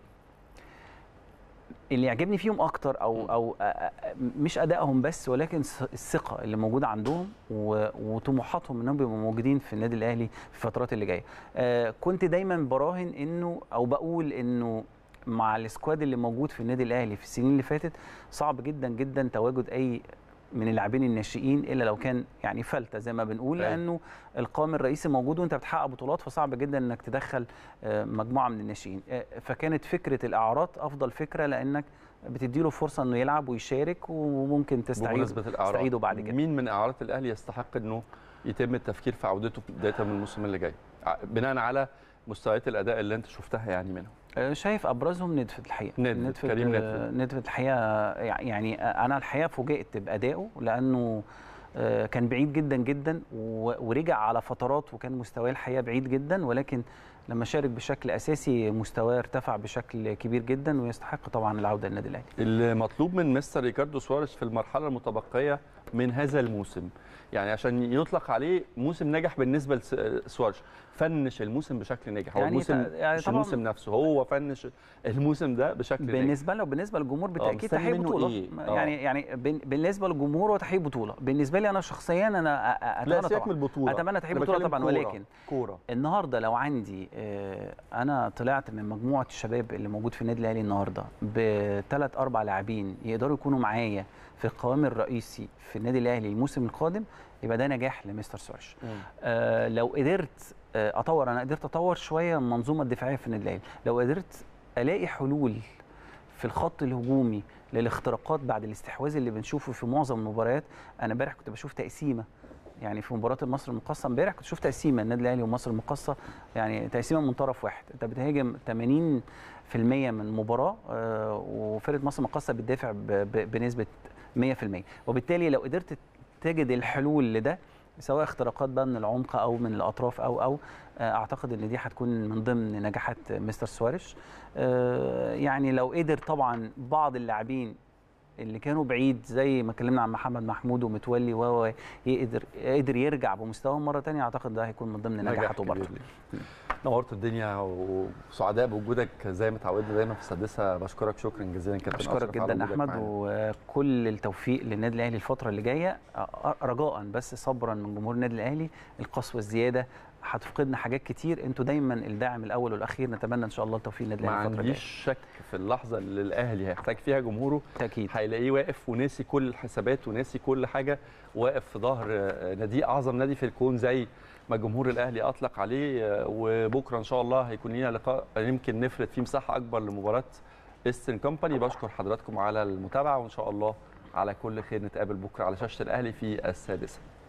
اللي يعجبني فيهم اكتر او مم. او آه، آه، مش ادائهم بس ولكن ث- الثقه اللي موجوده عندهم و- وطموحاتهم انهم يبقوا موجودين في النادي الاهلي في الفترات اللي جايه آه، كنت دايما براهن انه او بقول انه مع السكواد اللي موجود في النادي الاهلي في السنين اللي فاتت صعب جدا جدا تواجد اي من اللاعبين الناشئين الا لو كان يعني فلته زي ما بنقول أيوة. لانه القائم الرئيسي موجود وانت بتحقق بطولات فصعب جدا انك تدخل آه، مجموعه من الناشئين آه، فكانت فكره الاعارات افضل فكره لانك بتديله فرصه انه يلعب ويشارك وممكن تستعيد بمناسبه الاعراض تستعيده بعد كده مين من اعارات الاهلي يستحق انه يتم التفكير في عودته بدايه من الموسم اللي جاي ع- بناء على مستويات الاداء اللي انت شفتها يعني منهم آه، شايف ابرزهم ندفت الحقيقه ندفت، كريم آه، ندفت. ندفت الحقيقه يع- يعني آه، انا الحقيقه فوجئت بادائه لانه آه، كان بعيد جدا جدا و- ورجع على فترات وكان مستواه الحقيقه بعيد جدا ولكن لما شارك بشكل اساسي مستواه ارتفع بشكل كبير جدا ويستحق طبعا العوده للنادي الاهلي المطلوب من مستر ريكاردو سواريز في المرحله المتبقيه من هذا الموسم يعني عشان يطلق عليه موسم نجح بالنسبه لسواريز فنش الموسم بشكل ناجح هو يعني الموسم تا- يعني مش طبعاً- الموسم نفسه هو فنش الموسم ده بشكل ناجح بالنسبه له بالنسبه للجمهور بالتاكيد مستني تحقيق منه بطوله إيه؟ آه. يعني يعني بن- بالنسبه للجمهور هو تحقيق بطوله بالنسبه لي انا شخصيا انا أ- أ- لا اتمنى سيبك من طبعا البطوله اتمنى تحقيق أنا بطوله بتكلم طبعا كورة. ولكن كوره النهارده لو عندي آه، انا طلعت من مجموعه الشباب اللي موجود في النادي الاهلي النهارده بثلاث اربع لاعبين يقدروا يكونوا معايا في القوام الرئيسي في النادي الاهلي الموسم القادم يبقى ده نجاح لمستر سواريش آه لو قدرت آه اطور انا قدرت اطور شويه المنظومه الدفاعيه في النادي الاهلي لو قدرت الاقي حلول في الخط الهجومي للاختراقات بعد الاستحواذ اللي بنشوفه في معظم المباريات انا امبارح كنت بشوف تقسيمه يعني في مباراه مصر المقاصه امبارح كنت شفت تقسيمه النادي الاهلي ومصر المقاصه يعني تقسيمه من طرف واحد انت بتهاجم 80 في المية من المباراة آه، وفرقة مصر المقاصة بتدافع ب- ب- بنسبة 100% وبالتالي لو قدرت تجد الحلول لده سواء اختراقات بقى من العمق او من الاطراف او او آه، اعتقد ان دي هتكون من ضمن نجاحات مستر سواريش آه، يعني لو قدر طبعا بعض اللاعبين اللي كانوا بعيد زي ما اتكلمنا عن محمد محمود ومتولي و يقدر قدر يرجع بمستواهم مره تانية اعتقد ده هيكون من ضمن نجاح نجاحاته برضه كبير ليك. نورت الدنيا وسعداء بوجودك زي ما اتعودنا دايما في السادسه بشكرك شكرا جزيلا كابتن بشكرك أشرف على جدا وجودك احمد معانا. وكل التوفيق للنادي الاهلي الفتره اللي جايه أ- رجاء بس صبرا من جمهور النادي الاهلي القسوه الزياده هتفقدنا حاجات كتير انتوا دايما الداعم الاول والاخير نتمنى ان شاء الله التوفيق للنادي ما الاهلي الفتره عنديش الجايه شك في اللحظه اللي الاهلي هيحتاج فيها جمهوره تاكيد هيلاقيه واقف وناسي كل الحسابات وناسي كل حاجه واقف في ظهر آه، نادي اعظم نادي في الكون زي ما جمهور الاهلي اطلق عليه آه، وبكره ان شاء الله هيكون لينا لقاء يمكن نفرد فيه مساحه اكبر لمباراه ايسترن كومباني بشكر حضراتكم على المتابعه وان شاء الله على كل خير نتقابل بكره على شاشه الاهلي في السادسه